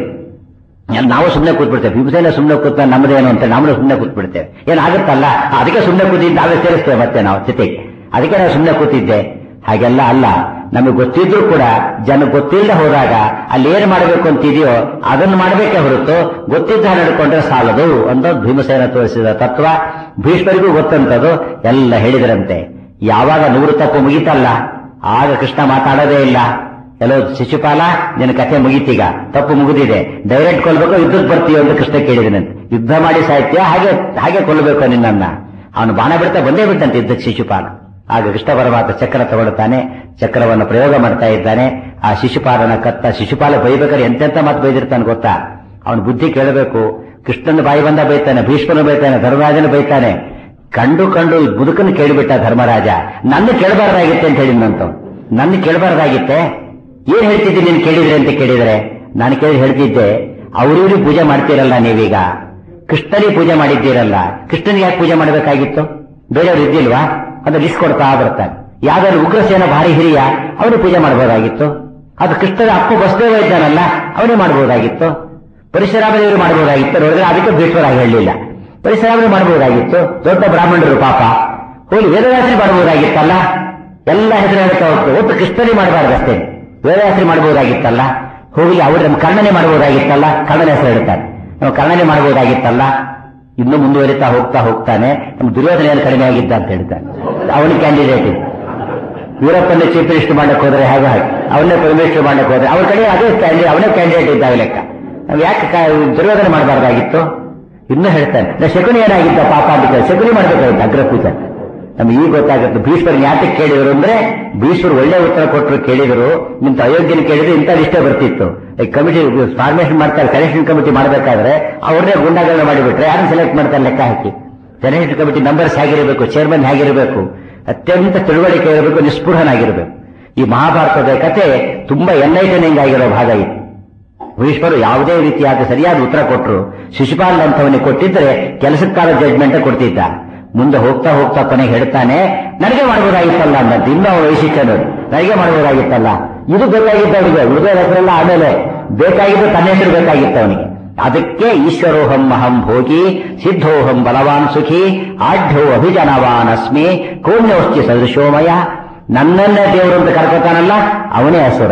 ನಾವು ಸುಮ್ಮನೆ ಕೂತ್ಬಿಡ್ತೇವೆ ಭೀಮಸೇನ ಸುಮ್ಮನೆ ಕೂತ ನಮ್ಮದೇನು ಅಂತ ನಾವು ಸುಮ್ಮನೆ ಕೂತ್ಬಿಡ್ತೇವೆ ಏನಾಗುತ್ತಲ್ಲ ಅದಕ್ಕೆ ಸುಮ್ಮನೆ ಕೂತಿದ್ದು ನಾವೇ ಸೇರಿಸ್ತೇವೆ ಮತ್ತೆ ನಾವು ಜೊತೆಗೆ ಅದಕ್ಕೆ ನಾವು ಸುಮ್ಮನೆ ಕೂತಿದ್ದೆ ಹಾಗೆಲ್ಲ ಅಲ್ಲ ನಮಗೆ ಗೊತ್ತಿದ್ರು ಕೂಡ ಜನ ಗೊತ್ತಿಲ್ಲದೆ ಹೋದಾಗ ಅಲ್ಲಿ ಏನು ಮಾಡಬೇಕು ಅಂತಿದೆಯೋ ಅದನ್ನು ಮಾಡಬೇಕೇ ಹೊರತು ಗೊತ್ತಿದ್ದ ನಡ್ಕೊಂಡ್ರೆ ಸಾಲದು ಅಂತ ಭೀಮಸೇನ ತೋರಿಸಿದ ತತ್ವ ಭೀಷ್ಮರಿಗೂ ಗೊತ್ತಂತದು ಎಲ್ಲ ಹೇಳಿದ್ರಂತೆ ಯಾವಾಗ ನೂರು ತಪ್ಪು ಮುಗಿತಲ್ಲ ಆಗ ಕೃಷ್ಣ ಮಾತಾಡೋದೇ ಇಲ್ಲ ಎಲ್ಲೋ ಶಿಶುಪಾಲ ನಿನ್ನ ಕಥೆ ಮುಗೀತೀಗ ತಪ್ಪು ಮುಗಿದಿದೆ ಡೈರೆಕ್ಟ್ ಕೊಲ್ಬೇಕು ಯುದ್ಧಕ್ಕೆ ಬರ್ತೀವಿ ಅಂತ ಕೃಷ್ಣ ಕೇಳಿದನಂತೆ ಯುದ್ಧ ಮಾಡಿ ಸಾಹಿತ್ಯ ಹಾಗೆ ಹಾಗೆ ಕೊಲ್ಲಬೇಕು ನಿನ್ನನ್ನ ಅವನು ಬಾಣ ಬಿಡ್ತಾ ಬಂದೇ ಬಿಟ್ಟಂತೆ ಯುದ್ಧಕ್ಕೆ ಶಿಶುಪಾಲ ಆಗ ಕೃಷ್ಣ ಪರಮಾತ್ಮ ಚಕ್ರ ತಗೊಳ್ತಾನೆ ಚಕ್ರವನ್ನು ಪ್ರಯೋಗ ಮಾಡ್ತಾ ಇದ್ದಾನೆ ಆ ಶಿಶುಪಾಲನ ಕತ್ತ ಶಿಶುಪಾಲ ಬೈಬೇಕಾದ್ರೆ ಎಂತೆಂತ ಮಾತು ಬೈದಿರ್ತಾನೆ ಗೊತ್ತಾ ಅವನ ಬುದ್ಧಿ ಕೇಳಬೇಕು ಕೃಷ್ಣನ ಬಾಯಿ ಬಂದ ಬೈತಾನೆ ಭೀಷ್ಮನ ಬೈತಾನೆ ಧರ್ಮರಾಜನ ಬೈತಾನೆ ಕಂಡು ಕಂಡು ಮುದುಕನ ಕೇಳಿಬಿಟ್ಟ ಧರ್ಮರಾಜ ನನ್ನ ಕೇಳಬಾರ್ದಾಗಿತ್ತೆ ಅಂತ ಹೇಳಿದ್ನಂತ ನನ್ನ ಕೇಳಬಾರ್ದಾಗಿತ್ತೆ ಏನ್ ಹೇಳ್ತಿದ್ದೆ ನೀನು ಕೇಳಿದ್ರೆ ಅಂತ ಕೇಳಿದ್ರೆ ನಾನು ಕೇಳಿ ಹೇಳ್ತಿದ್ದೆ ಅವ್ರಿವ್ರಿಗೆ ಪೂಜೆ ಮಾಡ್ತೀರಲ್ಲ ನೀವೀಗ ಕೃಷ್ಣನಿಗೆ ಪೂಜೆ ಮಾಡಿದ್ದೀರಲ್ಲ ಕೃಷ್ಣನಿಗೆ ಯಾಕೆ ಪೂಜೆ ಮಾಡಬೇಕಾಗಿತ್ತು ಬೇರೆಯವ್ರು ಇದ್ದಿಲ್ವಾ ಅದು ಲಿಸ್ಟ್ ಕೊಡ್ತಾ ಬರ್ತಾನೆ ಯಾವ್ದಾದ್ರು ಉಗ್ರಸೇನ ಭಾರಿ ಹಿರಿಯ ಅವನು ಪೂಜೆ ಮಾಡಬಹುದಾಗಿತ್ತು ಅದು ಕೃಷ್ಣನ ಅಪ್ಪು ಬಸದೇವ ಇದ್ದಾನಲ್ಲ ಅವನೇ ಮಾಡಬಹುದಾಗಿತ್ತು ಪರಶುರಾಮದೇವರು ಮಾಡಬಹುದಾಗಿತ್ತು ನೋಡಿದ್ರೆ ಅದಕ್ಕೆ ಭೀಷ್ಮರಾಗಿ ಹೇಳಲಿಲ್ಲ ಪರಶುರಾಮರು ಮಾಡಬಹುದಾಗಿತ್ತು ದೊಡ್ಡ ಬ್ರಾಹ್ಮಣರು ಪಾಪ ಹೋಗಿ ವೇದವ್ಯಾಸರಿ ಮಾಡಬಹುದಾಗಿತ್ತಲ್ಲ ಎಲ್ಲ ಹೆಸರು ಹೇಳ್ತಾ ಹೋಗ್ತು ಒಟ್ಟು ಕೃಷ್ಣನೇ ಮಾಡಬಾರ್ದು ಅಷ್ಟೇ ವೇದವ್ಯಾಸರಿ ಮಾಡಬಹುದಾಗಿತ್ತಲ್ಲ ಹೋಗಿ ಅವ್ರು ನಮ್ಮ ಕರ್ಣನೆ ಮಾಡಬಹುದಾಗಿತ್ತಲ್ಲ ಕರ್ಣನ ಹೆಸರು ಹೇಳ್ತಾರೆ ನಾವು ಕರ್ಣನೆ ಮಾಡಬಹುದಾಗಿತ್ತಲ್ಲ ಇನ್ನೂ ಮುಂದುವರಿತಾ ಹೋಗ್ತಾ ಹೋಗ್ತಾನೆ ನಮ್ಮ ದುರ್ಯೋಧನ ಏನು ಕಡಿಮೆ ಆಗಿದ್ದ ಅಂತ ಹೇಳ್ತಾನೆ ಅವನ ಕ್ಯಾಂಡಿಡೇಟ್ ಇದು ಯುರೋಪನ್ನೇ ಚೀಫ್ ಮಿನಿಸ್ಟರ್ ಮಾಡಕ್ಕೆ ಹೋದ್ರೆ ಹಾಗೆ ಹಾಗೆ ಅವನ್ನೇ ಪ್ರೈಮ್ ಮಿನಿಸ್ಟರ್ ಮಾಡಕ್ಕೆ ಹೋದ್ರೆ ಅವ್ರ ಕಡೆ ಅದೇ ಕ್ಯಾಂಡಿಡೇಟ್ ಅವನೇ ಕ್ಯಾಂಡಿಡೇಟ್ ಇದ್ದಾಗ ಲೆಕ್ಕ ನಾವು ಯಾಕೆ ಕ- ದುರ್ಯೋಧನ ಮಾಡಬಾರ್ದಾಗಿತ್ತು ಇನ್ನೂ ಹೇಳ್ತಾನೆ ನಾ ಶಕುನಿ ಏನಾಗಿದ್ದ ಪಾಪ ಅಂತ ಕೇಳಿ ಶಕುನಿ ಮಾಡ್ಬೇಕಾಗಿತ್ತು ಅಗ್ರಪೂಜೆ ನಮ್ಗೆ ಈಗ ಗೊತ್ತಾಗುತ್ತೆ ಭೀಷ್ಮರ್ ಯಾತಕ್ಕೆ ಕೇಳಿದ್ರು ಅಂದ್ರೆ ಭೀಷ್ಮರು ಒಳ್ಳೆ ಉತ್ತರ ಕೊಟ್ಟರು ಕೇಳಿದ್ರು ನಿಂತ ಅಯೋಗ್ಯನ ಕೇಳಿದ್ರೆ ಇಂಥ ಇಷ್ಟೇ ಬರ್ತಿತ್ತು ಈ ಕಮಿಟಿ ಫಾರ್ಮೇಶನ್ ಮಾಡ್ತಾರೆ ಸೆಲೆಕ್ಷನ್ ಕಮಿಟಿ ಮಾಡಬೇಕಾದ್ರೆ ಅವ್ರನ್ನೇ ಗುಂಡಾಗಳನ್ನ ಮಾಡಿಬಿಟ್ರೆ ಯಾರನ್ನ ಸೆಲೆಕ್ಟ್ ಮಾಡ್ತಾರೆ ಲೆಕ್ಕ ಹಾಕಿ ಸೆಲೆಕ್ಷನ್ ಕಮಿಟಿ ನಂಬರ್ಸ್ ಹೇಗಿರಬೇಕು ಚೇರ್ಮನ್ ಹೇಗಿರಬೇಕು ಅತ್ಯಂತ ತಿಳುವಳಿಕೆ ಇರಬೇಕು ನಿಸ್ಪೃಹನಾಗಿರಬೇಕು ಈ ಮಹಾಭಾರತದ ಕತೆ ತುಂಬಾ ಎನ್ಲೈಟನಿಂಗ್ ಆಗಿರೋ ಭಾಗ ಇದು ಭೀಷ್ಮರು ಯಾವುದೇ ರೀತಿಯಾದ ಸರಿಯಾದ ಉತ್ತರ ಕೊಟ್ಟರು ಶಿಶುಪಾಲ್ ಅಂತವನಿಗೆ ಕೊಟ್ಟಿದ್ರೆ ಕೆಲಸಕ್ಕಾದ ಜಡ್ಜ್ಮೆಂಟ್ ಕೊಡ್ತಿದ್ದ ಮುಂದೆ ಹೋಗ್ತಾ ಹೋಗ್ತಾ ಕೊನೆಗೆ ಹೇಳ್ತಾನೆ ನನಗೆ ಮಾಡಬಹುದಾಗಿತ್ತಲ್ಲ ಅನ್ನೋದು ಇನ್ನೂ ವೈಶಿಷ್ಟ್ಯ ನೋಡಿ ನನಗೆ ಮಾಡಬಹುದಾಗಿತ್ತಲ್ಲ ಇದು ಬೇಕಾಗಿತ್ತು ಅವನಿಗೆ ಉಳಿದ ಹೆಸರೆಲ್ಲ ಆಮೇಲೆ ಬೇಕಾಗಿದ್ದು ತನ್ನ ಹೆಸರು ಬೇಕಾಗಿತ್ತು ಅವನಿಗೆ ಅದಕ್ಕೆ ಈಶ್ವರೋಹಂ ಅಹಂ ಭೋಗಿ ಸಿದ್ಧೋಹಂ ಬಲವಾನ್ ಸುಖಿ ಆಢ್ಯೋ ಅಭಿಜನವಾನ್ ಅಸ್ಮಿ ಕೋಣ್ಯೋಸ್ತಿ ಸದೃಶೋಮಯ ನನ್ನನ್ನೇ ದೇವರು ಅಂತ ಕರ್ಕೋತಾನಲ್ಲ ಅವನೇ ಅಸುರ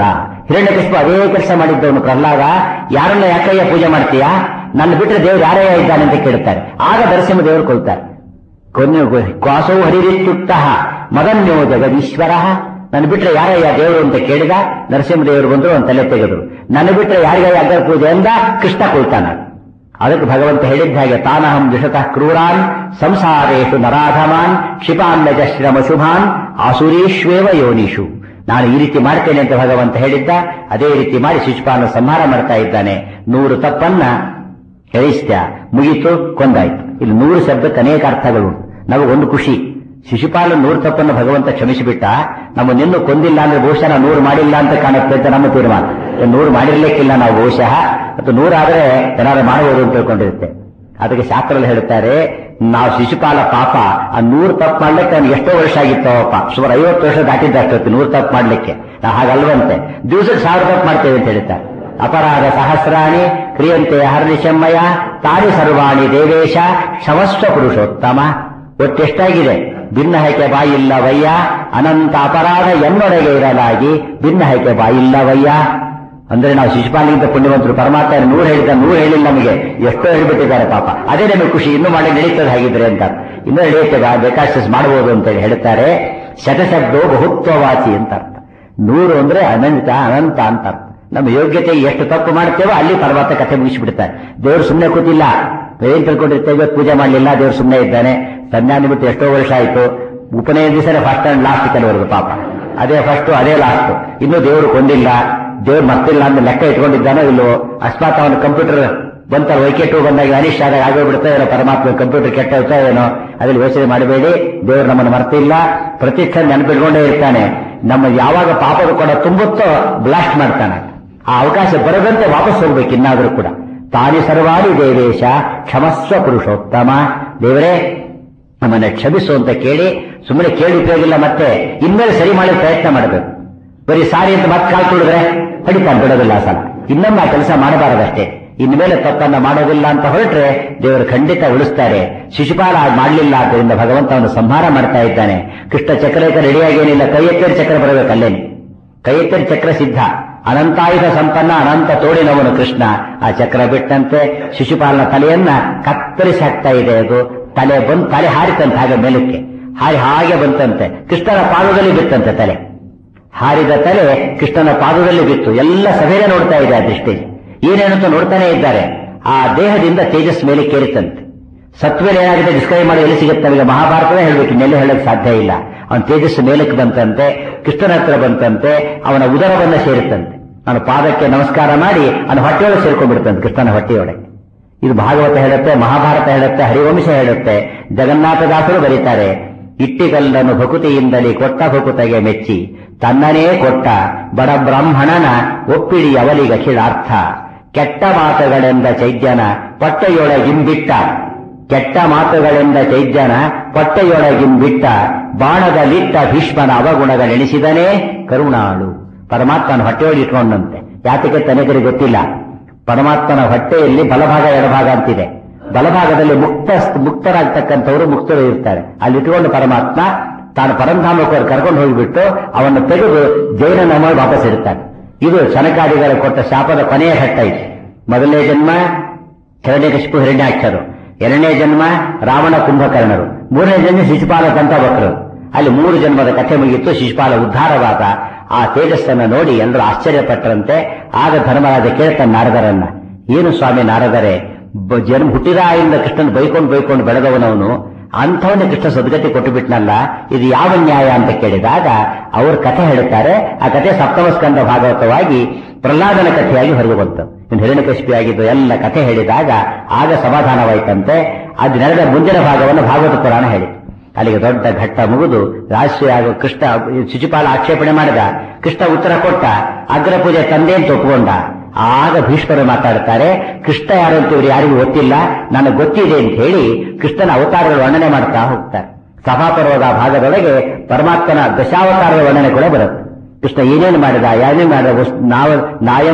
ಹಿರಣ್ಯಕಶಿಪು ಅದೇ ಕೆಲಸ ಮಾಡಿದ್ದವನು ಪ್ರಹ್ಲಾದ ಯಾರನ್ನ ಯಾಕಯ್ಯ ಪೂಜೆ ಮಾಡ್ತೀಯಾ ನನ್ನ ಬಿಟ್ಟರೆ ದೇವ್ರು ಯಾರಯ್ಯ ಇದ್ದಾನೆ ಅಂತ ಕೇಳ್ತಾರೆ ಆಗ ನರಸಿಂಹ ದೇವರು ಕೊಲ್ತಾರೆ ಕೊನೆ ಕ್ವಾಸೌ ಹರಿರಿತ್ಯುಕ್ತ ಮದನ್ಯೋ ಜಗದೀಶ್ವರ ನನ್ನ ಬಿಟ್ರೆ ಯಾರಯ್ಯ ದೇವರು ಅಂತ ಕೇಳಿದ ನರಸಿಂಹ ದೇವರು ಬಂದ್ರು ಒಂದು ತಲೆ ತೆಗೆದ್ರು ನನ್ನ ಬಿಟ್ರೆ ಯಾರಿಗಯ್ಯ ಅಗ್ರ ಪೂಜೆ ಅಂದ ಕೃಷ್ಣ ಕೊಲ್ತಾನ ಅದಕ್ಕೆ ಭಗವಂತ ಹೇಳಿದ್ದ ಹಾಗೆ ತಾನಹಂ ದ್ವಿಷತಃ ಕ್ರೂರಾನ್ ಸಂಸಾರೇಶು ನರಾಧಮಾನ್ ಕ್ಷಿಪಾನ್ಯಜ ಶ್ರಮ ಶುಭಾನ್ ಆಸುರೀಶ್ವೇವ ಯೋನಿಷು ನಾನು ಈ ರೀತಿ ಮಾಡ್ತೇನೆ ಅಂತ ಭಗವಂತ ಹೇಳಿದ್ದ ಅದೇ ರೀತಿ ಮಾಡಿ ಶಿಶುಪಾಲನ ಸಂಹಾರ ಮಾಡ್ತಾ ಇದ್ದಾನೆ ನೂರು ತಪ್ಪನ್ನ ಹೇಳಿಸ್ತ್ಯ ಮುಗೀತು ಕೊಂದಾಯ್ತು ಇಲ್ಲಿ ನೂರು ಶಬ್ದಕ್ಕೆ ಅನೇಕ ಅರ್ಥಗಳು ನಮಗೊಂದು ಖುಷಿ ಶಿಶುಪಾಲ ನೂರು ತಪ್ಪನ್ನು ಭಗವಂತ ಕ್ಷಮಿಸಿಬಿಟ್ಟ ನಮ್ಮ ನಿನ್ನೂ ಕೊಂದಿಲ್ಲ ಅಂದ್ರೆ ಬಹುಶಃ ನಾವು ನೂರು ಮಾಡಿಲ್ಲ ಅಂತ ಕಾಣುತ್ತೆ ಅಂತ ನಮ್ಮ ತೀರ್ಮಾನ ನೂರು ಮಾಡಿರ್ಲಿಕ್ಕಿಲ್ಲ ನಾವು ಬಹುಶಃ ಮತ್ತು ನೂರಾದ್ರೆ ಏನಾದ್ರು ಮಾಡಬಹುದು ಅಂತ ತಿಳ್ಕೊಂಡಿರುತ್ತೆ ಅದಕ್ಕೆ ಶಾಸ್ತ್ರದಲ್ಲಿ ಹೇಳ್ತಾರೆ ನಾವು ಶಿಶುಪಾಲ ಪಾಪ ಆ ನೂರು ತಪ್ಪು ಮಾಡ್ಲಿಕ್ಕೆ ಅವ್ನಿಗೆ ಎಷ್ಟೋ ವರ್ಷ ಆಗಿತ್ತವಪ್ಪ ಸುಮಾರು ಐವತ್ತು ವರ್ಷ ದಾಟಿದ್ದಷ್ಟೊತ್ತು ನೂರು ತಪ್ಪು ಮಾಡ್ಲಿಕ್ಕೆ ನಾವು ಹಾಗಲ್ವಂತೆ ದಿವಸಕ್ಕೆ ಸಾವಿರ ತಪ್ಪು ಮಾಡ್ತೇವೆ ಅಂತ ಹೇಳ್ತಾರೆ ಅಪರಾಧ ಸಹಸ್ರಾಣಿ ಕ್ರಿಯಂತೆ ಹರ್ನಿಶಮ್ಮಯ ತಾನಿ ಸರ್ವಾಣಿ ದೇವೇಶ ಕ್ಷಮಸ್ವ ಪುರುಷೋತ್ತಮ ಒಟ್ಟೆಷ್ಟಾಗಿದೆ ಭಿನ್ನ ಹೈಕೆ ಬಾಯಿಲ್ಲವಯ್ಯ ಅನಂತ ಅಪರಾಧ ಎನ್ನೊಳಗೆ ಇರಲಾಗಿ ಭಿನ್ನ ಹೈಕೆ ಬಾಯಿಲ್ಲವಯ್ಯ ಅಂದ್ರೆ ನಾವು ಶಿಶುಪಾಲಿಗಿಂತ ಪುಣ್ಯವಂತರು ಪರಮಾತ್ಮ ನೂರು ಹೇಳಿದ ನೂರು ಹೇಳಿಲ್ಲ ನಮಗೆ ಎಷ್ಟೋ ಹೇಳ್ಬಿಟ್ಟಿದ್ದಾರೆ ಪಾಪ ಅದೇ ನಮಗೆ ಖುಷಿ ಇನ್ನೂ ಮಾಡಿ ನಡೀತದೆ ಹಾಗಿದ್ರೆ ಅಂತ ಇನ್ನೂ ನಡೆಯುತ್ತದೆ ಬೇಕಾಷ್ಟು ಮಾಡಬಹುದು ಅಂತ ಹೇಳಿ ಹೇಳ್ತಾರೆ ಶತಶಬ್ದೋ ಬಹುತ್ವವಾಸಿ ಅಂತ ಅರ್ಥ ನೂರು ಅಂದ್ರೆ ಅನಂತ ಅನಂತ ಅಂತ ಅರ್ಥ ನಮ್ಮ ಯೋಗ್ಯತೆ ಎಷ್ಟು ತಪ್ಪು ಮಾಡ್ತೇವೋ ಅಲ್ಲಿ ಪರಮಾತ್ಮ ಕಥೆ ಮುಗಿಸ್ಬಿಡ್ತಾರೆ ದೇವರು ಸುಮ್ಮನೆ ಕೂತಿಲ್ಲ ಏನ್ ತಿಳ್ಕೊಂಡಿರ್ತೇವೆ ಪೂಜೆ ಮಾಡಲಿಲ್ಲ ದೇವ್ರು ಸುಮ್ಮನೆ ಇದ್ದಾನೆ ಸಂಜ್ಞಾನ ಬಿಟ್ಟು ಎಷ್ಟೋ ವರ್ಷ ಆಯ್ತು ಉಪನಯ ದಿವಸನೇ ಫಸ್ಟ್ ಅಂಡ್ ಲಾಸ್ಟ್ ಕೆಲವರೆಗೂ ಪಾಪ ಅದೇ ಫಸ್ಟ್ ಅದೇ ಲಾಸ್ಟ್ ಇನ್ನೂ ದೇವರು ಕೊಂದಿಲ್ಲ ದೇವ್ರು ಮರ್ತಿಲ್ಲ ಅಂತ ಲೆಕ್ಕ ಇಟ್ಕೊಂಡಿದ್ದಾನೋ ಇಲ್ಲೋ ಅಕಸ್ಮಾತ್ ಅವನ ಕಂಪ್ಯೂಟರ್ ಬಂತ ವೈಕೆಟು ಬಂದಾಗ ಅನಿಷ್ಟ ಆದಾಗ ಆಗೋಗ್ಬಿಡುತ್ತೆ ಏನೋ ಪರಮಾತ್ಮ ಕಂಪ್ಯೂಟರ್ ಕೆಟ್ಟ ಹೋಗ್ತಾ ಏನೋ ಅದ್ರಲ್ಲಿ ಯೋಚನೆ ಮಾಡಬೇಡಿ ದೇವರು ನಮ್ಮನ್ನು ಮರ್ತಿಲ್ಲ ಪ್ರತಿ ಕ್ಷಣ ನೆನಪಿಟ್ಕೊಂಡೇ ಇರ್ತಾನೆ ನಮ್ಮ ಯಾವಾಗ ಪಾಪದ ಕೊಡ ತುಂಬುತ್ತೋ ಬ್ಲಾಸ್ಟ್ ಮಾಡ್ತಾನೆ ಆ ಅವಕಾಶ ಬರದಂತೆ ವಾಪಸ್ ಹೋಗ್ಬೇಕು ಇನ್ನಾದರೂ ಕೂಡ ತಾನಿ ಸರ್ವಾಣಿ ದೇವೇಶ ಕ್ಷಮಸ್ವ ಪುರುಷೋತ್ತಮ ದೇವರೇ ನಮ್ಮನ್ನ ಕ್ಷಮಿಸು ಅಂತ ಕೇಳಿ ಸುಮ್ಮನೆ ಕೇಳಿ ಉಪಯೋಗಿಲ್ಲ ಮತ್ತೆ ಇನ್ಮೇಲೆ ಸರಿ ಮಾಡಿ ಪ್ರಯತ್ನ ಮಾಡಬೇಕು ಬರೀ ಸಾರಿ ಅಂತ ಮತ್ತೆ ಕಾಲ್ ತುಳಿದ್ರೆ ಹೊಡಿತಾನೆ ಬಿಡೋದಿಲ್ಲ ಆ ಸಲ ಇನ್ನೊಮ್ಮೆ ಆ ಕೆಲಸ ಮಾಡಬಾರದಷ್ಟೇ ಇನ್ಮೇಲೆ ತಪ್ಪನ್ನ ಮಾಡೋದಿಲ್ಲ ಅಂತ ಹೊರಟ್ರೆ ದೇವರು ಖಂಡಿತ ಉಳಿಸ್ತಾರೆ ಶಿಶುಪಾಲ ಮಾಡಲಿಲ್ಲ ಆದ್ದರಿಂದ ಭಗವಂತ ಅವನು ಸಂಹಾರ ಮಾಡ್ತಾ ಇದ್ದಾನೆ ಕೃಷ್ಣ ಚಕ್ರಕ್ಕೆ ರೆಡಿಯಾಗೇನಿಲ್ಲ ಕೈ ಎತ್ತರಿ ಚಕ್ರ ಬರಬೇಕು ಅಲ್ಲೇನೆ ಕೈ ಎತ್ತರಿ ಚಕ್ರ ಸಿದ್ಧ ಅನಂತಾಯುಧ ಸಂಪನ್ನ ಅನಂತ ತೋಡಿನವನು ಕೃಷ್ಣ ಆ ಚಕ್ರ ಬಿಟ್ಟಂತೆ ಶಿಶುಪಾಲನ ತಲೆಯನ್ನ ಕತ್ತರಿಸಿ ಹಾಕ್ತಾ ಇದೆ ಅದು ತಲೆ ಬಂದು ತಲೆ ಹಾರಿತಂತೆ ಹಾಗೆ ಮೇಲಕ್ಕೆ ಹಾರಿ ಹಾಗೆ ಬಂತಂತೆ ಕೃಷ್ಣನ ಪಾದದಲ್ಲಿ ಬಿತ್ತಂತೆ ತಲೆ ಹಾರಿದ ತಲೆ ಕೃಷ್ಣನ ಪಾದದಲ್ಲಿ ಬಿತ್ತು ಎಲ್ಲ ಸಭೆಯೇ ನೋಡ್ತಾ ಇದೆ ಆ ದೃಷ್ಟಿ ಏನೇನಂತ ನೋಡ್ತಾನೆ ಇದ್ದಾರೆ ಆ ದೇಹದಿಂದ ತೇಜಸ್ ಮೇಲೆ ಕೇರಿತಂತೆ ಸತ್ವೇಲೆ ಏನಾಗಿದೆ ಡಿಸ್ಕ್ರೈಬ್ ಮಾಡಿ ಎಲ್ಲಿ ಸಿಗುತ್ತೆ ನಮಗೆ ಮಹಾಭಾರತವೇ ಹೇಳ್ಬೇಕು ಇನ್ನೆಲ್ಲ ಹೇಳಕ್ ಸಾಧ್ಯ ಇಲ್ಲ ಅವನ ತೇಜಸ್ಸು ಮೇಲಕ್ಕೆ ಬಂತಂತೆ ಕೃಷ್ಣನ ಹತ್ರ ಬಂತಂತೆ ಅವನ ಉದರವನ್ನ ಸೇರುತ್ತಂತೆ ಅವನ ಪಾದಕ್ಕೆ ನಮಸ್ಕಾರ ಮಾಡಿ ಅವನ ಹೊಟ್ಟೆಯೊಳಗೆ ಸೇರ್ಕೊಂಡ್ಬಿಡ್ತಂತೆ ಕೃಷ್ಣನ ಹೊಟ್ಟೆಯೊಳಗೆ ಇದು ಭಾಗವತ ಹೇಳುತ್ತೆ ಮಹಾಭಾರತ ಹೇಳುತ್ತೆ ಹರಿವಂಶ ಹೇಳುತ್ತೆ ಜಗನ್ನಾಥದಾಸರು ಬರೀತಾರೆ ಇಟ್ಟಿಗಲ್ಲನ್ನು ಭಕುತಿಯಿಂದಲೇ ಕೊಟ್ಟ ಭಕುತಗೆ ಮೆಚ್ಚಿ ತನ್ನನೇ ಕೊಟ್ಟ ಬಡ ಬ್ರಾಹ್ಮಣನ ಒಪ್ಪಿಡಿ ಅವಲಿಗ ಅಖಿಲಾರ್ಥ ಕೆಟ್ಟ ಮಾತುಗಳೆಂದ ಚೈದ್ಯನ ಪಟ್ಟೆಯೊಳಗಿಂಬಿಟ್ಟ ಕೆಟ್ಟ ಮಾತುಗಳೆಂದ ಚೈದ್ಯನ ಪಟ್ಟೆಯೊಳಗಿಂಬಿಟ್ಟ ಬಾಣದಲ್ಲಿಟ್ಟ ಭೀಷ್ಮನ ಅವಗುಣಗಳೆಣಿಸಿದನೇ ಕರುಣಾಳು ಪರಮಾತ್ಮನ ಹೊಟ್ಟೆಯೊಳಗೆ ಇಟ್ಕೊಂಡಂತೆ ಯಾತಕ್ಕೆ ತನಗರಿಗೆ ಗೊತ್ತಿಲ್ಲ ಪರಮಾತ್ಮನ ಹೊಟ್ಟೆಯಲ್ಲಿ ಬಲಭಾಗ ಎಡಭಾಗ ಅಂತಿದೆ ಬಲಭಾಗದಲ್ಲಿ ಮುಕ್ತ ಮುಕ್ತರಾಗ್ತಕ್ಕಂಥವರು ಮುಕ್ತರು ಇರ್ತಾರೆ ಅಲ್ಲಿ ಇಟ್ಕೊಂಡು ಪರಮಾತ್ಮ ತಾನು ಪರಂಧಾಮಕ್ಕೆ ಕರ್ಕೊಂಡು ಹೋಗಿಬಿಟ್ಟು ಅವನ್ನು ತೆಗೆದು ಜೈನ ನಮ್ಮ ವಾಪಸ್ ಇರ್ತಾನೆ ಇದು ಶನಕಾದಿಗಳ ಕೊಟ್ಟ ಶಾಪದ ಕೊನೆಯ ಘಟ್ಟ ಇದು ಮೊದಲನೇ ಜನ್ಮ ಹಿರಣ್ಯಕಶಿಪು ಹಿರಣ್ಯಾಕ್ಷರು ಎರಡನೇ ಜನ್ಮ ರಾವಣ ಕುಂಭಕರ್ಣರು ಮೂರನೇ ಜನ್ಮ ಶಿಶುಪಾಲ ದಂತವಕ್ರರು ಅಲ್ಲಿ ಮೂರು ಜನ್ಮದ ಕಥೆ ಮುಗಿಯಿತು ಶಿಶುಪಾಲ ಉದ್ಧಾರವಾದ ಆ ತೇಜಸ್ಸನ್ನು ನೋಡಿ ಎಲ್ಲರೂ ಆಶ್ಚರ್ಯಪಟ್ಟರಂತೆ ಆಗ ಧರ್ಮರಾಜ ಕೇಳ್ತಾನೆ ನಾರದರನ್ನ ಏನು ಸ್ವಾಮಿ ನಾರದರೇ ಬ- ಜನ್ಮ ಹುಟ್ಟಿದಾಯಿಂದ ಕೃಷ್ಣನ್ ಬೈಕೊಂಡು ಬೈಕೊಂಡು ಬೆಳೆದವನವನು ಅಂಥವನ್ನೇ ಕೃಷ್ಣ ಸದ್ಗತಿ ಕೊಟ್ಟು ಬಿಟ್ನಲ್ಲ ಇದು ಯಾವ ನ್ಯಾಯ ಅಂತ ಕೇಳಿದಾಗ ಅವ್ರ ಕಥೆ ಹೇಳುತ್ತಾರೆ ಆ ಕಥೆ ಸಪ್ತಮ ಸ್ಕಂದ ಭಾಗವತವಾಗಿ ಪ್ರಹ್ಲಾದನ ಕಥೆಯಾಗಿ ಹೊರಗೆ ಬಂತು ಇನ್ನು ಹಿರಣ್ಯಕಶಿಪಿ ಆಗಿದ್ದು ಎಲ್ಲ ಕಥೆ ಹೇಳಿದಾಗ ಆಗ ಸಮಾಧಾನವಾಯ್ತಂತೆ ಅದು ನಡೆದ ಮುಂದಿನ ಭಾಗವನ್ನು ಭಾಗವತ ಪುರಾಣ ಹೇಳಿತು ಅಲ್ಲಿಗೆ ದೊಡ್ಡ ಘಟ್ಟ ಮುಗಿದು ರಾಷ್ಟ್ರೀಯ ಹಾಗೂ ಕೃಷ್ಣ ಶಿಶುಪಾಲ ಆಕ್ಷೇಪಣೆ ಮಾಡಿದ ಕೃಷ್ಣ ಉತ್ತರ ಕೊಟ್ಟ ಅಗ್ರ ಪೂಜೆ ತಂದೆ ಅಂತ ಒಪ್ಪಿಕೊಂಡ ಆಗ ಭೀಷ್ಮರು ಮಾತಾಡ್ತಾರೆ ಕೃಷ್ಣ ಯಾರು ಅಂತ ಇವರು ಯಾರಿಗೂ ಗೊತ್ತಿಲ್ಲ ನನಗೆ ಗೊತ್ತಿದೆ ಅಂತ ಹೇಳಿ ಕೃಷ್ಣನ ಅವತಾರಗಳು ವರ್ಣನೆ ಮಾಡ್ತಾ ಹೋಗ್ತಾರೆ ಸಭಾಪರ್ವದ ಭಾಗದೊಳಗೆ ಪರಮಾತ್ಮನ ದಶಾವತಾರದ ವರ್ಣನೆ ಕೂಡ ಬರುತ್ತೆ ಕೃಷ್ಣ ಏನೇನು ಮಾಡಿದ ಯಾರೇನು ಮಾಡಿದ ವಸ್- ನಾವ ನಾಯಂ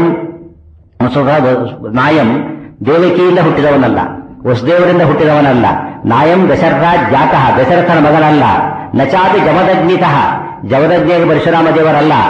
ಸ್ವತಃ ನಾಯಂ ದೇವಕಿಯಿಂದ ಹುಟ್ಟಿದವನಲ್ಲ ವಸುದೇವರಿಂದ ಹುಟ್ಟಿದವನಲ್ಲ ನಾಯಂ ದಶರಥ ಜಾತಃ ದಶರಥನ ಮಗನಲ್ಲ ನಚಾಪಿ ಜಮದಗ್ನಿತಃ ಜಮದಗ್ನಿಯಾಗಿ ಪರಶುರಾಮ ದೇವರಲ್ಲ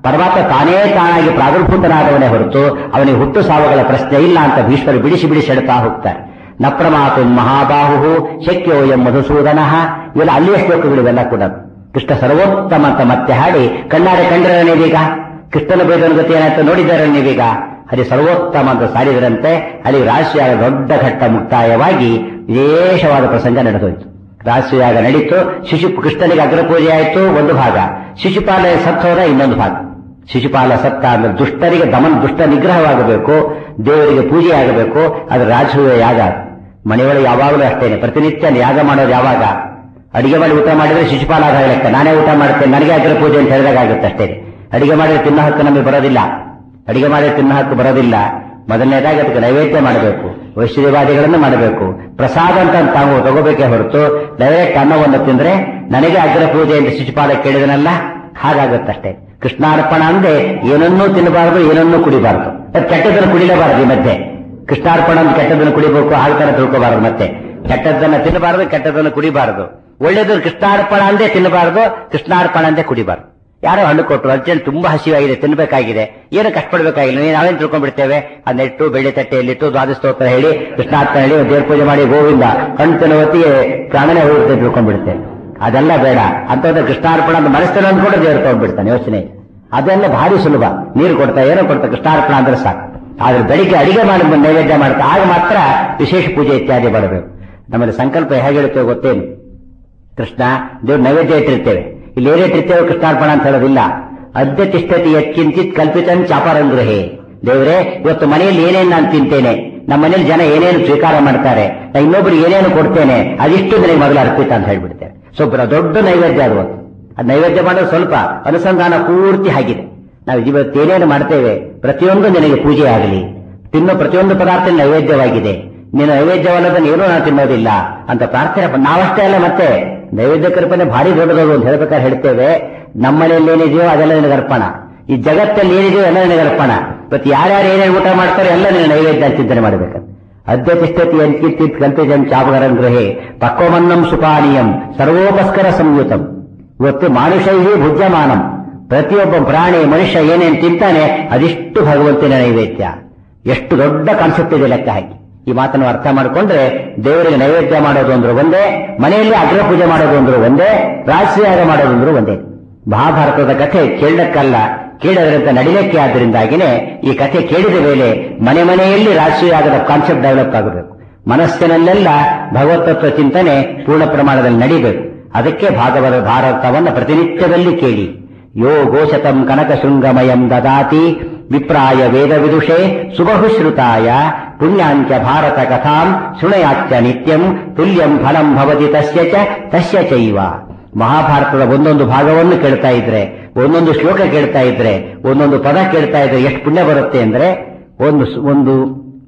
ಪರಮಾತ್ಮ ತಾನೇ ತಾನಾಗಿ ಪ್ರಾದುರ್ಭೂತನಾದವನೇ ಹೊರತು ಅವನಿಗೆ ಹುಟ್ಟು ಸಾವುಗಳ ಪ್ರಶ್ನೆ ಇಲ್ಲ ಅಂತ ಭೀಷ್ಮರು ಬಿಡಿಸಿ ಬಿಡಿಸಿ ಹೇಳ್ತಾ ಹೋಗ್ತಾರೆ ನ ಪ್ರಮಾತು ಮಹಾಬಾಹು ಶಕ್ಯೋ ಎಂ ಮಧುಸೂದನ ಇವೆಲ್ಲ ಅಲ್ಲಿಯ ಶ್ಲೋಕಗಳು ಇವೆಲ್ಲ ಕೂಡ ಕೃಷ್ಣ ಸರ್ವೋತ್ತಮ ಅಂತ ಮತ್ತೆ ಹಾಡಿ ಕಣ್ಣಾರೆ ಕಂಡಿರ ನೀವೀಗ ಕೃಷ್ಣನ ಬೇದನ ಗತಿ ಏನಾಯ್ತು ನೋಡಿದ್ದಾರೆ ನೀವೀಗ ಹರಿ ಸರ್ವೋತ್ತಮ ಅಂತ ಸಾರಿದರಂತೆ ಅಲ್ಲಿ ರಾಶಿಯಾಗ ದೊಡ್ಡ ಘಟ್ಟ ಮುಕ್ತಾಯವಾಗಿ ವಿಶೇಷವಾದ ಪ್ರಸಂಗ ನಡೆದೋಯ್ತು ರಾಶಿಯಾಗ ನಡೀತು ಶಿಶು ಕೃಷ್ಣನಿಗೆ ಅಗ್ರಪೂಜೆ ಆಯಿತು ಒಂದು ಭಾಗ ಶಿಶುಪಾಲ ಸತ್ತೋದ ಇನ್ನೊಂದು ಭಾಗ ಶಿಶುಪಾಲ ಸತ್ತ ಅಂದ್ರೆ ದುಷ್ಟರಿಗೆ ದಮನ್ ದುಷ್ಟ ನಿಗ್ರಹವಾಗಬೇಕು ದೇವರಿಗೆ ಪೂಜೆ ಆಗಬೇಕು ಅದು ರಾಜಸೂಯ ಯಾಗ ಮನೆಯೊಳಗೆ ಯಾವಾಗಲೂ ಅಷ್ಟೇನೆ ಪ್ರತಿನಿತ್ಯ ಯಾಗ ಮಾಡೋದು ಯಾವಾಗ ಅಡಿಗೆ ಮಾಡಿ ಊಟ ಮಾಡಿದ್ರೆ ಶಿಶುಪಾಲ ಆದ ಲೆಕ್ಕ ನಾನೇ ಊಟ ಮಾಡ್ತೇನೆ ನನಗೆ ಅಗ್ರ ಪೂಜೆ ಅಂತ ಹೇಳಿದಾಗ ಆಗುತ್ತೆ ಅಷ್ಟೇ ಅಡಿಗೆ ಮಾಡಿದ್ರೆ ತಿನ್ನೋ ಹಕ್ಕು ನಮಗೆ ಬರೋದಿಲ್ಲ ಅಡಿಗೆ ಮಾಡಿದ್ರೆ ತಿನ್ನೋ ಹಕ್ಕು ಬರೋದಿಲ್ಲ ಮೊದಲನೇದಾಗಿ ಅದಕ್ಕೆ ನೈವೇದ್ಯ ಮಾಡಬೇಕು ವೈಶ್ಯದೇವಾದಿಗಳನ್ನು ಮಾಡಬೇಕು ಪ್ರಸಾದ ಅಂತ ತಾವು ತಗೋಬೇಕೇ ಹೊರತು ಡೈರೆಕ್ಟ್ ಅನ್ನವನ್ನು ತಿಂದ್ರೆ ನನಗೆ ಅಗ್ರ ಪೂಜೆ ಅಂತ ಶಿಶುಪಾಲ ಕೇಳಿದನಲ್ಲ ಹಾಗಾಗುತ್ತಷ್ಟೇ ಕೃಷ್ಣಾರ್ಪಣ ಅಂದ್ರೆ ಏನನ್ನೂ ತಿನ್ನಬಾರದು ಏನನ್ನೂ ಕುಡಿಬಾರದು ಅದು ಕೆಟ್ಟದನ್ನು ಕುಡಿಲೇಬಾರದು ಈ ಮಧ್ಯೆ ಕೃಷ್ಣಾರ್ಪಣ ಅಂತ ಕೆಟ್ಟದನ್ನು ಕುಡಿಬೇಕು ಹಾಗೆ ತಿಳ್ಕೋಬಾರದು ಮತ್ತೆ ಕೆಟ್ಟದ್ದನ್ನ ತಿನ್ನಬಾರದು ಕೆಟ್ಟದನ್ನು ಕುಡಿಬಾರದು ಒಳ್ಳೇದು ಕೃಷ್ಣಾರ್ಪಣ ಅಂದೇ ತಿನ್ನಬಾರದು ಕೃಷ್ಣಾರ್ಪಣ ಅಂದೇ ಕುಡಿಬಾರದು ಯಾರೋ ಹಣ್ಣು ಕೊಟ್ಟರು ಅರ್ಜೆಂಟ್ ತುಂಬಾ ಹಸಿವಾಗಿದೆ ತಿನ್ನಬೇಕಾಗಿದೆ ಏನು ಕಷ್ಟಪಡಬೇಕಾಗಿಲ್ಲ ನೀವು ನಾವೇನು ತಿಳ್ಕೊಂಡ್ಬಿಡ್ತೇವೆ ಅದನ್ನಿಟ್ಟು ಬೆಳ್ಳಿ ತಟ್ಟೆಯಲ್ಲಿಟ್ಟು ದ್ವಾದಶ ಸ್ತೋತ್ರ ಹೇಳಿ ಕೃಷ್ಣಾರ್ಪಣ ಹೇಳಿ ದೇವ್ರ ಪೂಜೆ ಮಾಡಿ ಗೋವಿಂದ ಹಣ್ಣು ತಿನ್ನೋ ಹೊತ್ತಿಗೆ ಪ್ರಾಣನೇ ಹೋಗುತ್ತೆ ತಿಳ್ಕೊಂಡ್ಬಿಡ್ತೇವೆ ಅದೆಲ್ಲ ಬೇಡ ಅಂತಂದ್ರೆ ಕೃಷ್ಣಾರ್ಪಣ ಅಂತ ಮನಸ್ಸಲ್ಲಿ ಅಂದ್ಕೊಂಡು ದೇವ್ರು ತಗೊಂಡ್ಬಿಡ್ತಾನೆ ಯೋಚನೆ ಅದೆಲ್ಲ ಭಾರಿ ಸುಲಭ ನೀರು ಕೊಡ್ತಾ ಏನೋ ಕೊಡ್ತಾ ಕೃಷ್ಣಾರ್ಪಣ ಅಂದ್ರೆ ಸಾಕು ಆದ್ರೆ ಬೆಳಿಗ್ಗೆ ಅಡಿಗೆ ಮಾಡಿ ನೈವೇದ್ಯ ಮಾಡ್ತಾ ಆಗ ಮಾತ್ರ ವಿಶೇಷ ಪೂಜೆ ಇತ್ಯಾದಿ ಮಾಡಬೇಕು ನಮ್ಮಲ್ಲಿ ಸಂಕಲ್ಪ ಹೇಗೆ ಹೇಳ್ತೇವೆ ಗೊತ್ತೇನು ಕೃಷ್ಣ ದೇವ್ರ ನೈವೇದ್ಯ ಇಟ್ಟಿರ್ತೇವೆ ಇಲ್ಲಿ ಏನೇ ಇಟ್ಟಿರ್ತೇವೆ ಕೃಷ್ಣಾರ್ಪಣ ಅಂತ ಹೇಳೋದಿಲ್ಲ ಅದ್ಯ ತಿಷ್ಠತಿ ಯತ್ಕಿಂಚಿತ್ ಕಲ್ಪಿತನ್ ಚಾಪರಂಗೃಹೇ ದೇವರೇ ಇವತ್ತು ಮನೆಯಲ್ಲಿ ಏನೇನು ನಾನು ತಿಂತೇನೆ ನಮ್ಮ ಮನೇಲಿ ಜನ ಏನೇನು ಸ್ವೀಕಾರ ಮಾಡ್ತಾರೆ ನಾ ಇನ್ನೊಬ್ರಿಗೆ ಏನೇನು ಕೊಡ್ತೇನೆ ಅದಿಷ್ಟು ನನಗೆ ಮೊದಲು ಅರ್ಪಿತ ಅಂತ ಹೇಳ್ಬಿಡ್ತೇವೆ ಸೊ ದೊಡ್ಡ ನೈವೇದ್ಯ ಅದು ಅದು ನೈವೇದ್ಯ ಮಾಡೋದು ಸ್ವಲ್ಪ ಅನುಸಂಧಾನ ಪೂರ್ತಿ ಆಗಿದೆ ನಾವು ಇವತ್ತು ಏನೇನು ಮಾಡ್ತೇವೆ ಪ್ರತಿಯೊಂದು ನಿನಗೆ ಪೂಜೆ ಆಗಲಿ ತಿನ್ನೋ ಪ್ರತಿಯೊಂದು ಪದಾರ್ಥ ನೈವೇದ್ಯವಾಗಿದೆ ನೀನು ನೈವೇದ್ಯವಲ್ಲದನ್ನು ಏನೂ ನಾನು ತಿನ್ನೋದಿಲ್ಲ ಅಂತ ಪ್ರಾರ್ಥನೆ ಮಾಡ್- ನಾವಷ್ಟೇ ಅಲ್ಲ ಮತ್ತೆ ನೈವೇದ್ಯ ಕಲ್ಪನೆ ಭಾರಿ ದೊಡ್ಡದದು ಅಂತ ಹೇಳ್ಬೇಕಾದ್ರೆ ಹೇಳ್ತೇವೆ ನಮ್ಮನೆಯಲ್ಲಿ ಏನಿದೆಯೋ ಅದೆಲ್ಲ ನಿನಗೆ ಅರ್ಪಣ ಈ ಜಗತ್ತಲ್ಲಿ ಏನಿದೆಯೋ ಎಲ್ಲ ನಿನಗೆ ಅರ್ಪಣ ಇವತ್ತು ಯಾರ್ಯಾರು ಏನೇನು ಊಟ ಮಾಡ್ತಾರೆ ಎಲ್ಲ ನಿನ್ನ ನೈವೇದ್ಯ ಅಂತ ಚಿಂತನೆ ಮಾಡಬೇಕಂತ ಅದ್ಯ ತಿಷ್ಠತಿ ಎಂಕಿತ್ತಿತ್ ಕಲ್ಪಿಜಂ ಚಾಪಗರಂ ಗೃಹೆ ಪಕ್ವಮನ್ನಂ ಸುಪಾನೀಯಂ ಸರ್ವೋಪಸ್ಕರ ಸಂಯುತಂ ಇವತ್ತು ಮಾನುಷೈಹಿ ಭುಜ್ಯಮಾನಂ ಪ್ರತಿಯೊಬ್ಬ ಪ್ರಾಣಿ ಮನುಷ್ಯ ಏನೇನು ತಿಂತಾನೆ ಅದಿಷ್ಟು ಭಗವಂತನ ನೈವೇದ್ಯ ಎಷ್ಟು ದೊಡ್ಡ ಕಾನ್ಸೆಪ್ಟ್ ಇದೆ ಲೆಕ್ಕ ಹಾಕಿ ಈ ಮಾತನ್ನು ಅರ್ಥ ಮಾಡಿಕೊಂಡ್ರೆ ದೇವರಿಗೆ ನೈವೇದ್ಯ ಮಾಡೋದು ಅಂದ್ರೆ ಒಂದೇ ಮನೆಯಲ್ಲಿ ಅಗ್ರ ಪೂಜೆ ಮಾಡೋದು ಅಂದ್ರೆ ಒಂದೇ ರಾಜಯಾಗ ಮಾಡೋದು ಅಂದ್ರೆ ಒಂದೇ ಮಹಾಭಾರತದ ಕಥೆ ಕೇಳಕ್ಕಲ್ಲ ಕೇಳೋದ್ರಿಂದ ನಡಿಲಿಕ್ಕೆ ಆದ್ದರಿಂದಾಗಿನೇ ಈ ಕಥೆ ಕೇಳಿದ ಮೇಲೆ ಮನೆ ಮನೆಯಲ್ಲಿ ರಾಜಯಾಗದ ಕಾನ್ಸೆಪ್ಟ್ ಡೆವಲಪ್ ಆಗಬೇಕು ಮನಸ್ಸಿನಲ್ಲೆಲ್ಲ ಭಗವತತ್ವ ಚಿಂತನೆ ಪೂರ್ಣ ಪ್ರಮಾಣದಲ್ಲಿ ನಡಿಬೇಕು ಅದಕ್ಕೆ ಭಾಗವತ ಭಾರತವನ್ನು ಪ್ರತಿನಿತ್ಯದಲ್ಲಿ ಕೇಳಿ ಯೋ ಗೋಶತಂ ಕನಕ ಶೃಂಗಮಯಂ ದದಾತಿ ವಿಪ್ರಾಯ ವೇದ ವಿದುಷೆ ಸುಬಹುಶ್ರುತಾಯ ಪುಣ್ಯಾಂಚ ಭಾರತ ಕಥಾಂ ಶೃಣಯಾಚ್ಚ ನಿತ್ಯಂ ತುಲ್ಯಂ ಫಲಂ ಭವತಿ ತಸ್ಯ ಚ ತಸ್ಯ ಚೈವ ಮಹಾಭಾರತದ ಒಂದೊಂದು ಭಾಗವನ್ನು ಕೇಳ್ತಾ ಇದ್ರೆ ಒಂದೊಂದು ಶ್ಲೋಕ ಕೇಳ್ತಾ ಇದ್ರೆ ಒಂದೊಂದು ಪದ ಕೇಳ್ತಾ ಇದ್ರೆ ಎಷ್ಟು ಪುಣ್ಯ ಬರುತ್ತೆ ಅಂದ್ರೆ ಒಂದು ಒಂದು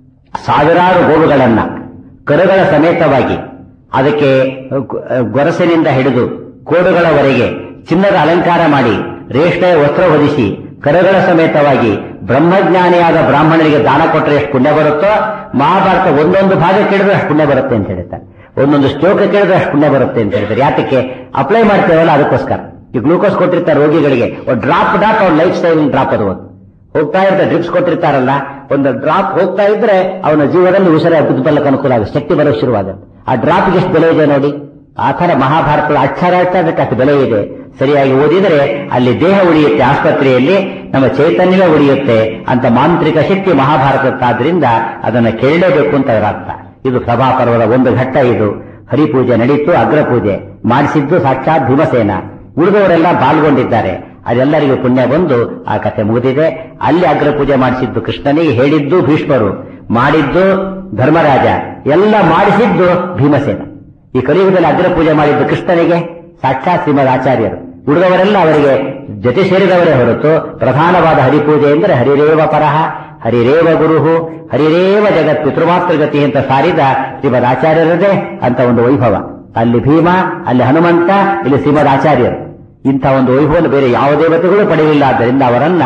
ಸಾವಿರಾರು ಗೋವುಗಳನ್ನ ಕರುಗಳ ಸಮೇತವಾಗಿ ಅದಕ್ಕೆ ಗೊ- ಗೊರಸಿನಿಂದ ಹಿಡಿದು ಕೋಡುಗಳವರೆಗೆ ಚಿನ್ನದ ಅಲಂಕಾರ ಮಾಡಿ ರೇಷ್ಮೆ ವಸ್ತ್ರ ಹೊದಿಸಿ ಕರುಗಳ ಸಮೇತವಾಗಿ ಬ್ರಹ್ಮಜ್ಞಾನಿಯಾದ ಬ್ರಾಹ್ಮಣರಿಗೆ ದಾನ ಕೊಟ್ಟರೆ ಎಷ್ಟು ಪುಣ್ಯ ಬರುತ್ತೋ ಮಹಾಭಾರತ ಒಂದೊಂದು ಭಾಗ ಕೇಳಿದ್ರೆ ಅಷ್ಟು ಪುಣ್ಯ ಬರುತ್ತೆ ಅಂತ ಹೇಳ್ತಾರೆ ಒಂದೊಂದು ಶ್ಲೋಕ ಕೇಳಿದ್ರೆ ಅಷ್ಟು ಪುಣ್ಯ ಬರುತ್ತೆ ಅಂತ ಹೇಳ್ತಾರೆ ಯಾತಕ್ಕೆ ಅಪ್ಲೈ ಮಾಡ್ತೇವಲ್ಲ ಅದಕ್ಕೋಸ್ಕರ ಈ ಗ್ಲೂಕೋಸ್ ಕೊಟ್ಟಿರ್ತಾರೆ ರೋಗಿಗಳಿಗೆ ಒಂದು ಡ್ರಾಪ್ ಡ್ರಾಪ್ ಅವ್ರ ಲೈಫ್ ಸ್ಟೈಲ್ ಡ್ರಾಪ್ ಅದು ಒಂದು ಹೋಗ್ತಾ ಇರ್ತಾರೆ ಡ್ರಿಪ್ಸ್ ಕೊಟ್ಟಿರ್ತಾರಲ್ಲ ಒಂದು ಡ್ರಾಪ್ ಹೋಗ್ತಾ ಇದ್ರೆ ಅವನ ಜೀವನದಲ್ಲಿ ಉಸಿರ ಬದುಕಲಿಕ್ಕೆ ಅನುಕೂಲ ಆಗುತ್ತೆ ಶಕ್ತಿ ಬರೋ ಶುರುವಾಗುತ್ತೆ ಆ ಡ್ರಾಪ್ಗೆ ಎಷ್ಟು ಬೆಲೆ ಇದೆ ನೋಡಿ ಆ ಥರ ಮಹಾಭಾರತದ ಅಕ್ಷರ ಅದಕ್ಕೆ ಅಷ್ಟು ಬೆಲೆ ಇದೆ ಸರಿಯಾಗಿ ಓದಿದರೆ ಅಲ್ಲಿ ದೇಹ ಉಳಿಯುತ್ತೆ ಆಸ್ಪತ್ರೆಯಲ್ಲಿ ನಮ್ಮ ಚೈತನ್ಯವೇ ಉಳಿಯುತ್ತೆ ಅಂತ ಮಾಂತ್ರಿಕ ಶಕ್ತಿ ಮಹಾಭಾರತಕ್ಕಾದ್ರಿಂದ ಅದನ್ನು ಕೇಳಲೇಬೇಕು ಅಂತ ಅದರ ಅರ್ಥ ಇದು ಸಭಾಪರ್ವದ ಒಂದು ಘಟ್ಟ ಇದು ಹರಿಪೂಜೆ ನಡೀತು ಅಗ್ರಪೂಜೆ ಮಾಡಿಸಿದ್ದು ಸಾಕ್ಷಾತ್ ಭೀಮಸೇನ ಉಳಿದವರೆಲ್ಲ ಪಾಲ್ಗೊಂಡಿದ್ದಾರೆ ಅದೆಲ್ಲರಿಗೂ ಪುಣ್ಯ ಬಂದು ಆ ಕಥೆ ಮುಗಿದಿದೆ ಅಲ್ಲಿ ಅಗ್ರ ಪೂಜೆ ಮಾಡಿಸಿದ್ದು ಕೃಷ್ಣನಿಗೆ ಹೇಳಿದ್ದು ಭೀಷ್ಮರು ಮಾಡಿದ್ದು ಧರ್ಮರಾಜ ಎಲ್ಲ ಮಾಡಿಸಿದ್ದು ಭೀಮಸೇನ ಈ ಕಲಿಯುಗದಲ್ಲಿ ಅಗ್ರ ಪೂಜೆ ಮಾಡಿದ್ದು ಕೃಷ್ಣನಿಗೆ ಸಾಕ್ಷಾತ್ ಶ್ರೀಮದ್ ಆಚಾರ್ಯರು ಉಳಿದವರೆಲ್ಲ ಅವರಿಗೆ ಜೊತೆ ಸೇರಿದವರೇ ಹೊರತು ಪ್ರಧಾನವಾದ ಹರಿಪೂಜೆ ಎಂದರೆ ಹರಿರೇವ ಪರಹ ಹರಿರೇವ ಗುರುಹು ಹರಿರೇವ ಜಗತ್ ಪಿತೃಮಾತೃಗತಿ ಅಂತ ಸಾರಿದ ಶ್ರೀಮದ್ ಆಚಾರ್ಯರದೇ ಅಂತ ಒಂದು ವೈಭವ ಅಲ್ಲಿ ಭೀಮ ಅಲ್ಲಿ ಹನುಮಂತ ಇಲ್ಲಿ ಶ್ರೀಮದ್ ಆಚಾರ್ಯರು ಇಂಥ ಒಂದು ವೈಭವವನ್ನು ಬೇರೆ ಯಾವ ದೇವತೆಗಳು ಪಡೆಯಲಿಲ್ಲ ಆದ್ದರಿಂದ ಅವರನ್ನ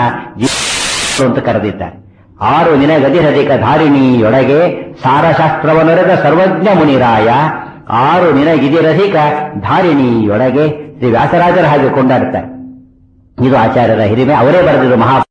ಜೀವ ಅಂತ ಕರೆದಿದ್ದಾರೆ ಆರು ನಿನಗದಿರಧಿಕ ಧಾರಿಣಿಯೊಳಗೆ ಸಾರಶಾಸ್ತ್ರವನ್ನೊರೆದ ಸರ್ವಜ್ಞ ಮುನಿರಾಯ ಆರು ನಿನಗಿದಿರಧಿಕ ಧಾರಿಣಿಯೊಳಗೆ ಶ್ರೀ ವ್ಯಾಸರಾಜರ ಹಾಗೆ ಕೊಂಡಾಡ್ತಾರೆ ಇದು ಆಚಾರ್ಯರ ಹಿರಿಮೆ ಅವರೇ ಬರೆದಿದ್ದು ಮಹಾ